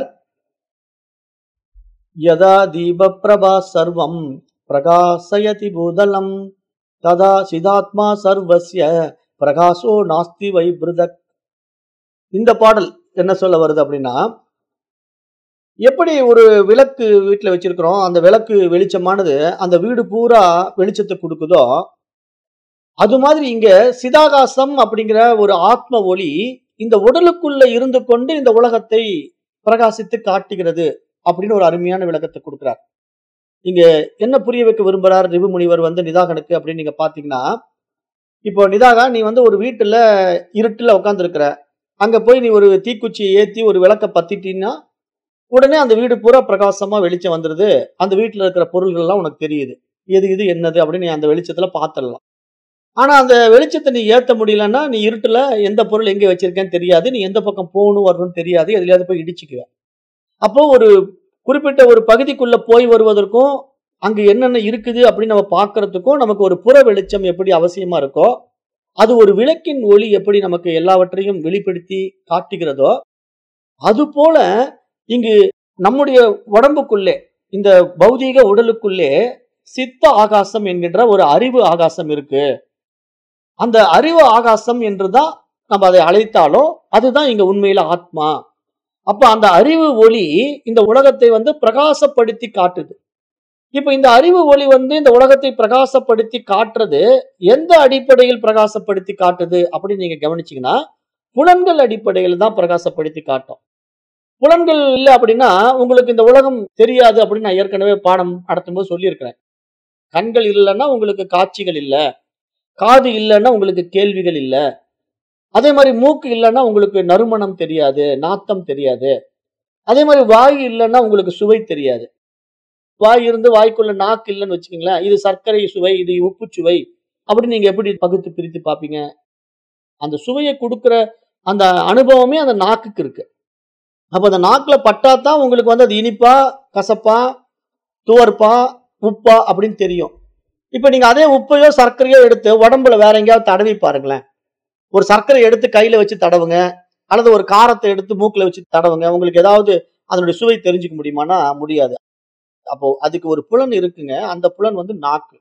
யதா தீப பிரபா சர்வம் பிரகாசயதி பூதலம் ததா சிதாத்மா சர்வஸ்ய பிரகாசோ நாஸ்தி வைபிருதக் இந்த பாடல் என்ன சொல்ல வருது அப்படின்னா எப்படி ஒரு விளக்கு வீட்டில் வச்சிருக்கிறோம் அந்த விளக்கு வெளிச்சமானது அந்த வீடு பூரா வெளிச்சத்தை கொடுக்குதோ அது மாதிரி இங்க சிதாகாசம் அப்படிங்கிற ஒரு ஆத்ம ஒளி இந்த உடலுக்குள்ள இருந்து கொண்டு இந்த உலகத்தை பிரகாசித்து காட்டுகிறது அப்படின்னு ஒரு அருமையான விளக்கத்தை கொடுக்கிறார் இங்க என்ன புரிய வைக்க விரும்புறார் ரிபு முனிவர் வந்து நிதாகனுக்கு அப்படின்னு நீங்க பாத்தீங்கன்னா இப்போ நிதாகா நீ வந்து ஒரு வீட்டுல இருட்டுல உட்காந்துருக்கிற அங்க போய் நீ ஒரு தீக்குச்சியை ஏத்தி ஒரு விளக்க பத்திட்டீங்கன்னா உடனே அந்த வீடு பூரா பிரகாசமா வெளிச்சம் வந்துருது அந்த வீட்டுல இருக்கிற பொருள்கள் எல்லாம் உனக்கு தெரியுது எது இது என்னது அப்படின்னு நீ அந்த வெளிச்சத்துல பாத்திரலாம் ஆனா அந்த வெளிச்சத்தை நீ ஏத்த முடியலன்னா நீ இருட்டுல எந்த பொருள் எங்க வச்சிருக்கேன்னு தெரியாது நீ எந்த பக்கம் போகணும் வரணும்னு தெரியாது எதுலயாவது போய் இடிச்சுக்குவ அப்போ ஒரு குறிப்பிட்ட ஒரு பகுதிக்குள்ள போய் வருவதற்கும் அங்க என்னென்ன இருக்குது அப்படின்னு நம்ம பார்க்கறதுக்கும் நமக்கு ஒரு புற வெளிச்சம் எப்படி அவசியமா இருக்கோ அது ஒரு விளக்கின் ஒளி எப்படி நமக்கு எல்லாவற்றையும் வெளிப்படுத்தி காட்டுகிறதோ அது போல இங்கு நம்முடைய உடம்புக்குள்ளே இந்த பௌதீக உடலுக்குள்ளே சித்த ஆகாசம் என்கின்ற ஒரு அறிவு ஆகாசம் இருக்கு அந்த அறிவு ஆகாசம் என்றுதான் நம்ம அதை அழைத்தாலும் அதுதான் இங்க உண்மையில ஆத்மா அப்ப அந்த அறிவு ஒளி இந்த உலகத்தை வந்து பிரகாசப்படுத்தி காட்டுது இப்ப இந்த அறிவு ஒளி வந்து இந்த உலகத்தை பிரகாசப்படுத்தி காட்டுறது எந்த அடிப்படையில் பிரகாசப்படுத்தி காட்டுது அப்படின்னு நீங்க கவனிச்சீங்கன்னா புலன்கள் அடிப்படையில் தான் பிரகாசப்படுத்தி காட்டும் புலன்கள் இல்லை அப்படின்னா உங்களுக்கு இந்த உலகம் தெரியாது அப்படின்னு நான் ஏற்கனவே பாடம் நடத்தும் போது சொல்லியிருக்கிறேன் கண்கள் இல்லைன்னா உங்களுக்கு காட்சிகள் இல்லை காது இல்லைன்னா உங்களுக்கு கேள்விகள் இல்லை அதே மாதிரி மூக்கு இல்லைன்னா உங்களுக்கு நறுமணம் தெரியாது நாத்தம் தெரியாது அதே மாதிரி வாய் இல்லைன்னா உங்களுக்கு சுவை தெரியாது வாய் இருந்து வாய்க்குள்ள நாக்கு இல்லைன்னு வச்சுக்கோங்களேன் இது சர்க்கரை சுவை இது உப்பு சுவை அப்படி நீங்க எப்படி பகுத்து பிரித்து பார்ப்பீங்க அந்த சுவையை கொடுக்கிற அந்த அனுபவமே அந்த நாக்குக்கு இருக்கு அப்ப அந்த நாக்குல பட்டா தான் உங்களுக்கு வந்து அது இனிப்பா கசப்பா துவர்ப்பா உப்பா அப்படின்னு தெரியும் இப்ப நீங்க அதே உப்பையோ சர்க்கரையோ எடுத்து உடம்புல வேற எங்கேயாவது தடவி பாருங்களேன் ஒரு சர்க்கரை எடுத்து கையில வச்சு தடவுங்க அல்லது ஒரு காரத்தை எடுத்து மூக்குல வச்சு தடவுங்க உங்களுக்கு ஏதாவது அதனுடைய சுவை தெரிஞ்சுக்க முடியுமானா முடியாது அப்போ அதுக்கு ஒரு புலன் இருக்குங்க அந்த புலன் வந்து நாக்கு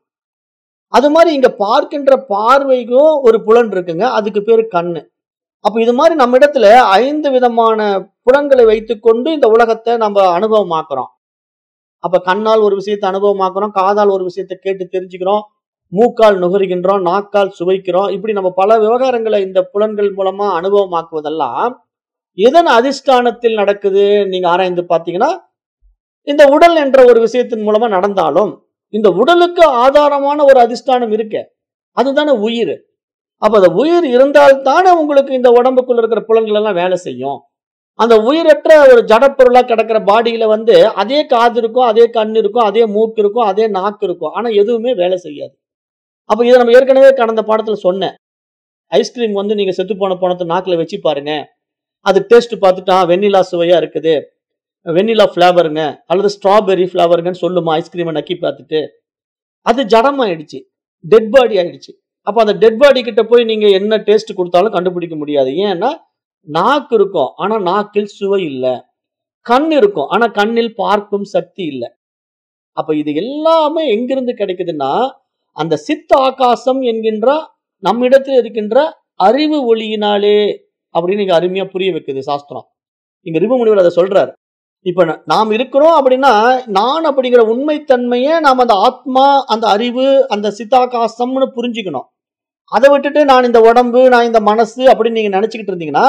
அது மாதிரி இங்க பார்க்கின்ற பார்வைக்கும் ஒரு புலன் இருக்குங்க அதுக்கு பேரு கண்ணு அப்ப இது மாதிரி நம்ம இடத்துல ஐந்து விதமான புலன்களை வைத்துக்கொண்டு இந்த உலகத்தை நம்ம அனுபவமாக்குறோம் அப்ப கண்ணால் ஒரு விஷயத்தை அனுபவமாக்குறோம் காதால் ஒரு விஷயத்தை கேட்டு தெரிஞ்சுக்கிறோம் மூக்கால் நுகருகின்றோம் நாக்கால் சுவைக்கிறோம் இப்படி நம்ம பல விவகாரங்களை இந்த புலன்கள் மூலமா அனுபவமாக்குவதெல்லாம் எதன் அதிஷ்டானத்தில் நடக்குது நீங்க ஆராய்ந்து பார்த்தீங்கன்னா இந்த உடல் என்ற ஒரு விஷயத்தின் மூலமா நடந்தாலும் இந்த உடலுக்கு ஆதாரமான ஒரு அதிஷ்டானம் இருக்கு அதுதானே உயிர் அப்ப அந்த உயிர் இருந்தால்தானே உங்களுக்கு இந்த உடம்புக்குள்ள இருக்கிற புலன்கள் எல்லாம் வேலை செய்யும் அந்த உயிரற்ற ஒரு ஜடப்பொருளா கிடக்கிற பாடியில வந்து அதே காது இருக்கும் அதே கண் இருக்கும் அதே மூக்கு இருக்கும் அதே நாக்கு இருக்கும் ஆனா எதுவுமே வேலை செய்யாது அப்ப இதை நம்ம ஏற்கனவே கடந்த பாடத்துல சொன்னேன் ஐஸ்கிரீம் வந்து நீங்க செத்து போன போனத்தை நாக்குல வச்சு பாருங்க அது டேஸ்ட் பார்த்துட்டா வெண்ணிலா சுவையா இருக்குது வெண்ணிலா ஃப்ளேவருங்க அல்லது ஸ்ட்ராபெரி ஃப்ளேவருங்கன்னு சொல்லுமா ஐஸ்கிரீமை நக்கி பார்த்துட்டு அது ஜடமாயிடுச்சு டெட் பாடி ஆயிடுச்சு அப்போ அந்த டெட் பாடி கிட்ட போய் நீங்க என்ன டேஸ்ட் கொடுத்தாலும் கண்டுபிடிக்க முடியாது ஏன்னா நாக்கு இருக்கும் ஆனா நாக்கில் சுவை இல்லை கண் இருக்கும் ஆனா கண்ணில் பார்க்கும் சக்தி இல்லை அப்ப இது எல்லாமே எங்கிருந்து கிடைக்குதுன்னா அந்த சித்த ஆகாசம் என்கின்ற நம்மிடத்தில் இருக்கின்ற அறிவு ஒளியினாலே அப்படின்னு இங்க அருமையா புரிய வைக்குது சாஸ்திரம் இங்க ரிபு முனிவர் அதை சொல்றாரு இப்ப ந- நாம் இருக்கிறோம் அப்படின்னா நான் அப்படிங்கிற உண்மைத்தன்மையை நாம் அந்த ஆத்மா அந்த அறிவு அந்த சித்தாகாசம்னு புரிஞ்சுக்கணும் அதை விட்டுட்டு நான் இந்த உடம்பு நான் இந்த மனசு அப்படின்னு நீங்க நினைச்சுக்கிட்டு இருந்தீங்கன்னா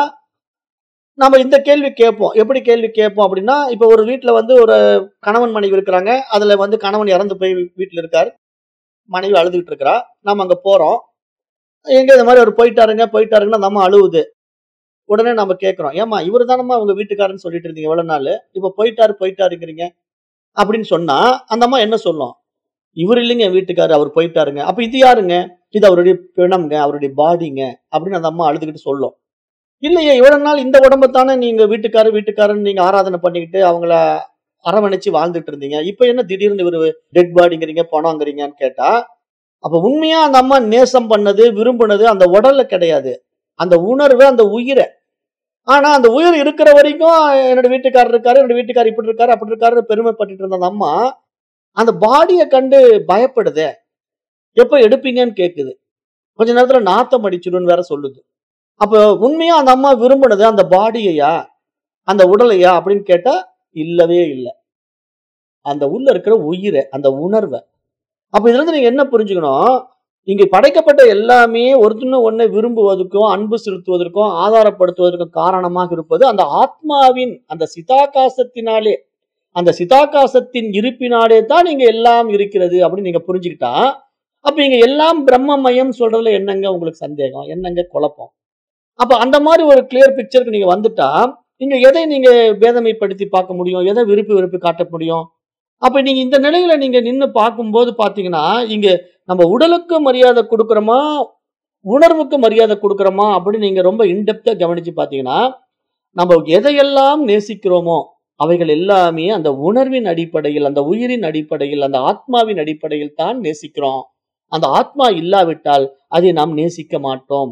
நம்ம இந்த கேள்வி கேட்போம் எப்படி கேள்வி கேட்போம் அப்படின்னா இப்ப ஒரு வீட்ல வந்து ஒரு கணவன் மனைவி இருக்கிறாங்க அதுல வந்து கணவன் இறந்து போய் வீட்டுல இருக்காரு மனைவி அழுதுகிட்டு இருக்கிறா நம்ம அங்க போறோம் எங்க இந்த மாதிரி அவர் போயிட்டாருங்க போயிட்டாருங்கன்னா நம்ம அழுவுது உடனே நம்ம கேட்கிறோம் ஏமா இவர் தானம்மா உங்க வீட்டுக்காரன்னு சொல்லிட்டு இருந்தீங்க எவ்வளவு நாள் இப்ப போயிட்டாரு போயிட்டாருங்கிறீங்க அப்படின்னு சொன்னா அந்த அம்மா என்ன சொல்லும் இவர் இல்லைங்க என் வீட்டுக்காரு அவர் போயிட்டாருங்க அப்ப இது யாருங்க இது அவருடைய பிணம்ங்க அவருடைய பாடிங்க அப்படின்னு அந்த அம்மா அழுதுகிட்டு சொல்லும் இல்லையே இவ்வளவு நாள் இந்த உடம்பை தானே நீங்க வீட்டுக்காரு வீட்டுக்காரன்னு நீங்க ஆராதனை பண்ணிக்கிட்டு அவங்கள அரவணைச்சு வாழ்ந்துட்டு இருந்தீங்க இப்ப என்ன திடீர்னு இவரு டெட் பாடிங்கிறீங்க பணங்கிறீங்கன்னு கேட்டா அப்ப உண்மையா அந்த அம்மா நேசம் பண்ணது விரும்பினது அந்த உடல்ல கிடையாது அந்த உணர்வு அந்த உயிரை ஆனா அந்த உயிர் இருக்கிற வரைக்கும் என்னோட வீட்டுக்காரர் இருக்காரு என்னோட வீட்டுக்காரர் இப்படி இருக்காரு அப்படி இருக்காரு பெருமைப்பட்டுட்டு இருந்த அந்த அம்மா அந்த பாடியை கண்டு பயப்படுதே எப்ப எடுப்பீங்கன்னு கேக்குது கொஞ்ச நேரத்துல நாத்தம் அடிச்சிடும்னு வேற சொல்லுது அப்ப உண்மையா அந்த அம்மா விரும்பினது அந்த பாடியையா அந்த உடலையா அப்படின்னு கேட்டா இல்லவே இல்லை அந்த உள்ள இருக்கிற உயிரை அந்த உணர்வை அப்ப இதுல இருந்து நீங்க என்ன புரிஞ்சுக்கணும் இங்க படைக்கப்பட்ட எல்லாமே ஒருத்தன ஒன்னை விரும்புவதற்கும் அன்பு செலுத்துவதற்கும் ஆதாரப்படுத்துவதற்கும் காரணமாக இருப்பது அந்த ஆத்மாவின் அந்த சிதாகாசத்தினாலே அந்த சிதாகாசத்தின் இருப்பினாலே தான் நீங்க எல்லாம் இருக்கிறது அப்படின்னு நீங்க புரிஞ்சுக்கிட்டா அப்ப இங்க எல்லாம் பிரம்மமயம் சொல்றதுல என்னங்க உங்களுக்கு சந்தேகம் என்னங்க குழப்பம் அப்ப அந்த மாதிரி ஒரு கிளியர் பிக்சருக்கு நீங்க வந்துட்டா நீங்க எதை நீங்க பேதமைப்படுத்தி பார்க்க முடியும் எதை விருப்பி வெறுப்பு காட்ட முடியும் அப்ப நீங்க இந்த நிலையில நீங்க நின்னு பார்க்கும்போது பாத்தீங்கன்னா இங்க நம்ம உடலுக்கு மரியாதை கொடுக்கறோமா உணர்வுக்கு மரியாதை கொடுக்கறோமா அப்படின்னு நீங்க ரொம்ப இன்டெப்தா கவனிச்சு பாத்தீங்கன்னா நம்ம எதையெல்லாம் நேசிக்கிறோமோ அவைகள் எல்லாமே அந்த உணர்வின் அடிப்படையில் அந்த உயிரின் அடிப்படையில் அந்த ஆத்மாவின் அடிப்படையில் தான் நேசிக்கிறோம் அந்த ஆத்மா இல்லாவிட்டால் அதை நாம் நேசிக்க மாட்டோம்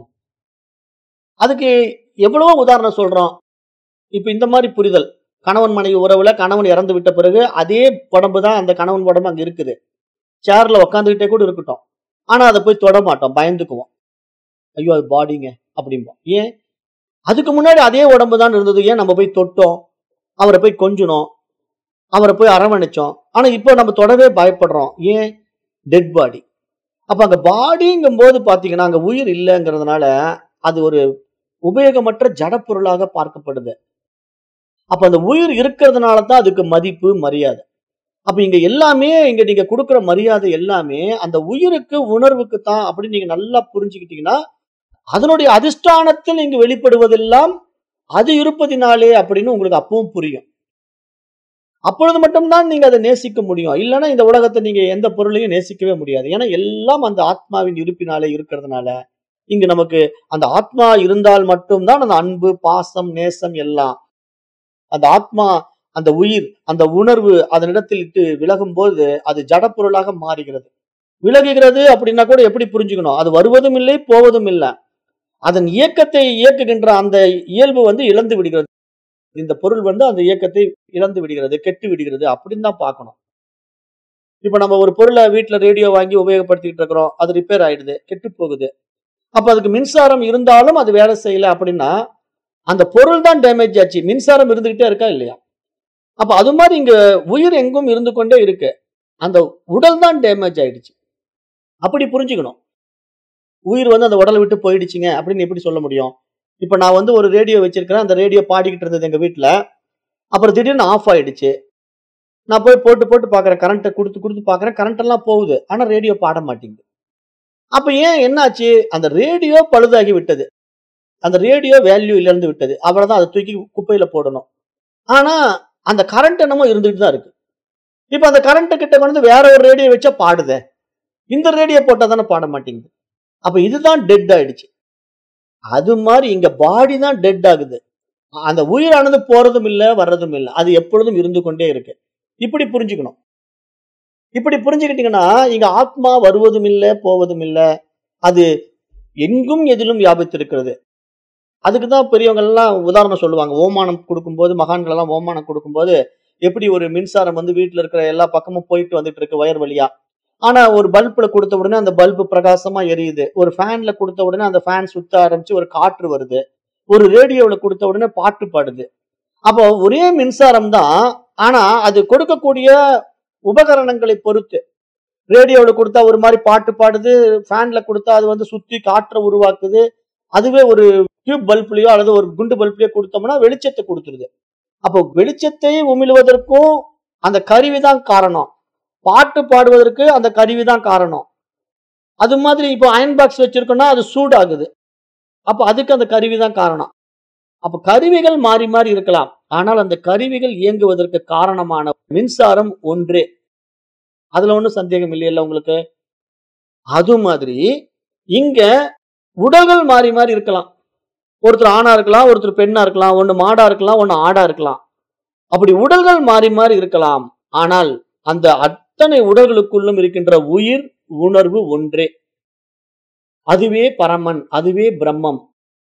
அதுக்கு எவ்வளவோ உதாரணம் சொல்றோம் இப்ப இந்த மாதிரி புரிதல் கணவன் மனைவி உறவுல கணவன் இறந்து விட்ட பிறகு அதே உடம்பு தான் அந்த கணவன் உடம்பு அங்க இருக்குது சேர்ல உக்காந்துக்கிட்டே கூட இருக்கட்டும் ஆனா அதை போய் தொட மாட்டோம் பயந்துக்குவோம் ஐயோ அது பாடிங்க அப்படிம்போம் ஏன் அதுக்கு முன்னாடி அதே உடம்பு தான் இருந்தது ஏன் நம்ம போய் தொட்டோம் அவரை போய் கொஞ்சணும் அவரை போய் அரவணைச்சோம் ஆனா இப்போ நம்ம தொடவே பயப்படுறோம் ஏன் டெட் பாடி அப்ப அங்க பாடிங்கும் போது பாத்தீங்கன்னா அங்க உயிர் இல்லைங்கிறதுனால அது ஒரு உபயோகமற்ற ஜடப்பொருளாக பார்க்கப்படுது அப்ப அந்த உயிர் இருக்கிறதுனால தான் அதுக்கு மதிப்பு மரியாதை அப்ப இங்க எல்லாமே இங்க நீங்க கொடுக்கிற மரியாதை எல்லாமே அந்த உயிருக்கு உணர்வுக்கு தான் அப்படின்னு நீங்க நல்லா புரிஞ்சுக்கிட்டீங்கன்னா அதனுடைய அதிஷ்டானத்தில் இங்கு வெளிப்படுவதெல்லாம் அது இருப்பதினாலே அப்படின்னு உங்களுக்கு அப்பவும் புரியும் அப்பொழுது மட்டும்தான் நீங்க அதை நேசிக்க முடியும் இல்லைன்னா இந்த உலகத்தை நீங்க எந்த பொருளையும் நேசிக்கவே முடியாது ஏன்னா எல்லாம் அந்த ஆத்மாவின் இருப்பினாலே இருக்கிறதுனால இங்கு நமக்கு அந்த ஆத்மா இருந்தால் மட்டும்தான் அந்த அன்பு பாசம் நேசம் எல்லாம் அந்த ஆத்மா அந்த உயிர் அந்த உணர்வு அதனிடத்தில் இட்டு விலகும் போது அது ஜடப்பொருளாக மாறுகிறது விலகுகிறது அப்படின்னா கூட எப்படி புரிஞ்சுக்கணும் அது வருவதும் இல்லை போவதும் இல்லை அதன் இயக்கத்தை இயக்குகின்ற அந்த இயல்பு வந்து இழந்து விடுகிறது இந்த பொருள் வந்து அந்த இயக்கத்தை இழந்து விடுகிறது கெட்டு விடுகிறது அப்படின்னு தான் பார்க்கணும் இப்ப நம்ம ஒரு பொருளை வீட்டுல ரேடியோ வாங்கி உபயோகப்படுத்திட்டு இருக்கிறோம் அது ரிப்பேர் ஆயிடுது கெட்டு போகுது அப்ப அதுக்கு மின்சாரம் இருந்தாலும் அது வேலை செய்யல அப்படின்னா அந்த பொருள் தான் டேமேஜ் ஆச்சு மின்சாரம் இருந்துகிட்டே இருக்கா இல்லையா அப்ப அது மாதிரி இங்க உயிர் எங்கும் இருந்து கொண்டே இருக்கு அந்த உடல் தான் டேமேஜ் ஆயிடுச்சு அப்படி புரிஞ்சுக்கணும் உயிர் வந்து அந்த உடலை விட்டு போயிடுச்சுங்க அப்படின்னு எப்படி சொல்ல முடியும் இப்ப நான் வந்து ஒரு ரேடியோ வச்சிருக்கிறேன் அந்த ரேடியோ பாடிக்கிட்டு இருந்தது எங்க வீட்டுல அப்புறம் திடீர்னு ஆஃப் ஆயிடுச்சு நான் போய் போட்டு போட்டு பாக்குறேன் கரண்ட்டை கொடுத்து கொடுத்து பாக்குறேன் கரண்ட் எல்லாம் போகுது ஆனா ரேடியோ பாட மாட்டேங்குது அப்ப ஏன் என்னாச்சு அந்த ரேடியோ பழுதாகி விட்டது அந்த ரேடியோ வேல்யூ இழந்து விட்டது அவ்வளவுதான் அதை தூக்கி குப்பையில போடணும் ஆனா அந்த கரண்ட் என்னமோ இருந்துட்டு தான் இருக்கு இப்ப அந்த கரண்ட் கிட்ட கொண்டு வந்து வேற ஒரு ரேடியோ வச்சா பாடுதே இந்த ரேடியோ போட்டா தானே பாட மாட்டேங்குது அப்ப இதுதான் டெட் ஆயிடுச்சு அது மாதிரி இங்க பாடி தான் டெட் ஆகுது அந்த உயிரானது போறதும் இல்ல வர்றதும் இல்ல அது எப்பொழுதும் இருந்து கொண்டே இருக்கு இப்படி புரிஞ்சுக்கணும் இப்படி புரிஞ்சுக்கிட்டீங்கன்னா இங்க ஆத்மா வருவதும் இல்ல போவதும் இல்ல அது எங்கும் எதிலும் வியாபித்திருக்கிறது அதுக்கு தான் பெரியவங்க எல்லாம் உதாரணம் சொல்லுவாங்க ஓமானம் கொடுக்கும்போது மகான்கள் எல்லாம் ஓமானம் கொடுக்கும்போது எப்படி ஒரு மின்சாரம் வந்து வீட்டுல இருக்கிற எல்லா பக்கமும் போயிட்டு வந்துட்டு இருக்கு வயர் வழியா ஆனா ஒரு பல்புல கொடுத்த உடனே அந்த பல்பு பிரகாசமா எரியுது ஒரு ஃபேன்ல கொடுத்த உடனே அந்த ஃபேன் சுத்த ஆரம்பிச்சு ஒரு காற்று வருது ஒரு ரேடியோவில் கொடுத்த உடனே பாட்டு பாடுது அப்போ ஒரே மின்சாரம் தான் ஆனா அது கொடுக்கக்கூடிய உபகரணங்களை பொறுத்து ரேடியோல கொடுத்தா ஒரு மாதிரி பாட்டு பாடுது ஃபேன்ல கொடுத்தா அது வந்து சுத்தி காற்றை உருவாக்குது அதுவே ஒரு டியூப் பல்ப்லயோ அல்லது ஒரு குண்டு பல்ப்லயோ கொடுத்தோம்னா வெளிச்சத்தை கொடுத்துருது அப்போ வெளிச்சத்தை உமிழுவதற்கும் அந்த கருவி தான் காரணம் பாட்டு பாடுவதற்கு அந்த கருவி தான் காரணம் அது மாதிரி இப்போ அயன் பாக்ஸ் வச்சிருக்கோம்னா அது சூடாகுது அப்போ அதுக்கு அந்த கருவி தான் காரணம் அப்ப கருவிகள் மாறி மாறி இருக்கலாம் ஆனால் அந்த கருவிகள் இயங்குவதற்கு காரணமான மின்சாரம் ஒன்றே அதுல ஒன்றும் சந்தேகம் இல்லையில உங்களுக்கு அது மாதிரி இங்க உடல்கள் மாறி மாறி இருக்கலாம் ஒருத்தர் ஆணா இருக்கலாம் ஒருத்தர் பெண்ணா இருக்கலாம் ஒன்னு மாடா இருக்கலாம் ஒன்னு ஆடா இருக்கலாம் அப்படி உடல்கள் மாறி மாறி இருக்கலாம் ஆனால் அந்த அத்தனை உடல்களுக்குள்ளும் இருக்கின்ற உயிர் உணர்வு ஒன்றே அதுவே பரமன் அதுவே பிரம்மம்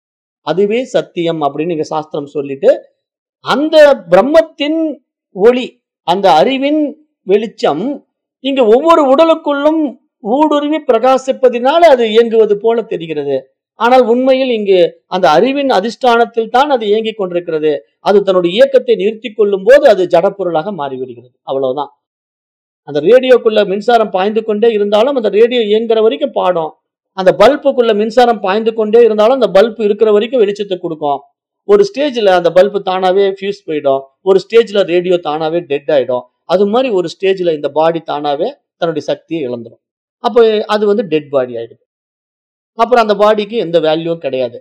அதுவே சத்தியம் அப்படின்னு இங்க சாஸ்திரம் சொல்லிட்டு அந்த பிரம்மத்தின் ஒளி அந்த அறிவின் வெளிச்சம் இங்க ஒவ்வொரு உடலுக்குள்ளும் ஊடுருவி பிரகாசிப்பதினால அது இயங்குவது போல தெரிகிறது ஆனால் உண்மையில் இங்கு அந்த அறிவின் அதிஷ்டானத்தில் தான் அது இயங்கிக் கொண்டிருக்கிறது அது தன்னுடைய இயக்கத்தை நிறுத்தி கொள்ளும் போது அது ஜடப்பொருளாக மாறிவிடுகிறது அவ்வளவுதான் அந்த ரேடியோக்குள்ள மின்சாரம் பாய்ந்து கொண்டே இருந்தாலும் அந்த ரேடியோ இயங்குற வரைக்கும் பாடும் அந்த பல்புக்குள்ள மின்சாரம் பாய்ந்து கொண்டே இருந்தாலும் அந்த பல்ப் இருக்கிற வரைக்கும் வெளிச்சத்தை கொடுக்கும் ஒரு ஸ்டேஜ்ல அந்த பல்ப் தானாவே ஃபியூஸ் போயிடும் ஒரு ஸ்டேஜ்ல ரேடியோ தானாவே டெட் ஆயிடும் அது மாதிரி ஒரு ஸ்டேஜ்ல இந்த பாடி தானாவே தன்னுடைய சக்தியை இழந்துடும் அப்போ அது வந்து டெட் பாடி ஆயிடுது அப்புறம் அந்த பாடிக்கு எந்த வேல்யூவும் கிடையாது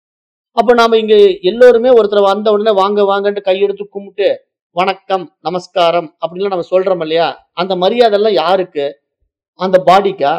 அப்ப நாம இங்க எல்லோருமே ஒருத்தர் வந்த உடனே வாங்க வாங்கன்ட்டு கையெடுத்து கும்பிட்டு வணக்கம் நமஸ்காரம் அப்படின்லாம் நம்ம சொல்றோம் இல்லையா அந்த மரியாதை எல்லாம் யாருக்கு அந்த பாடிக்கா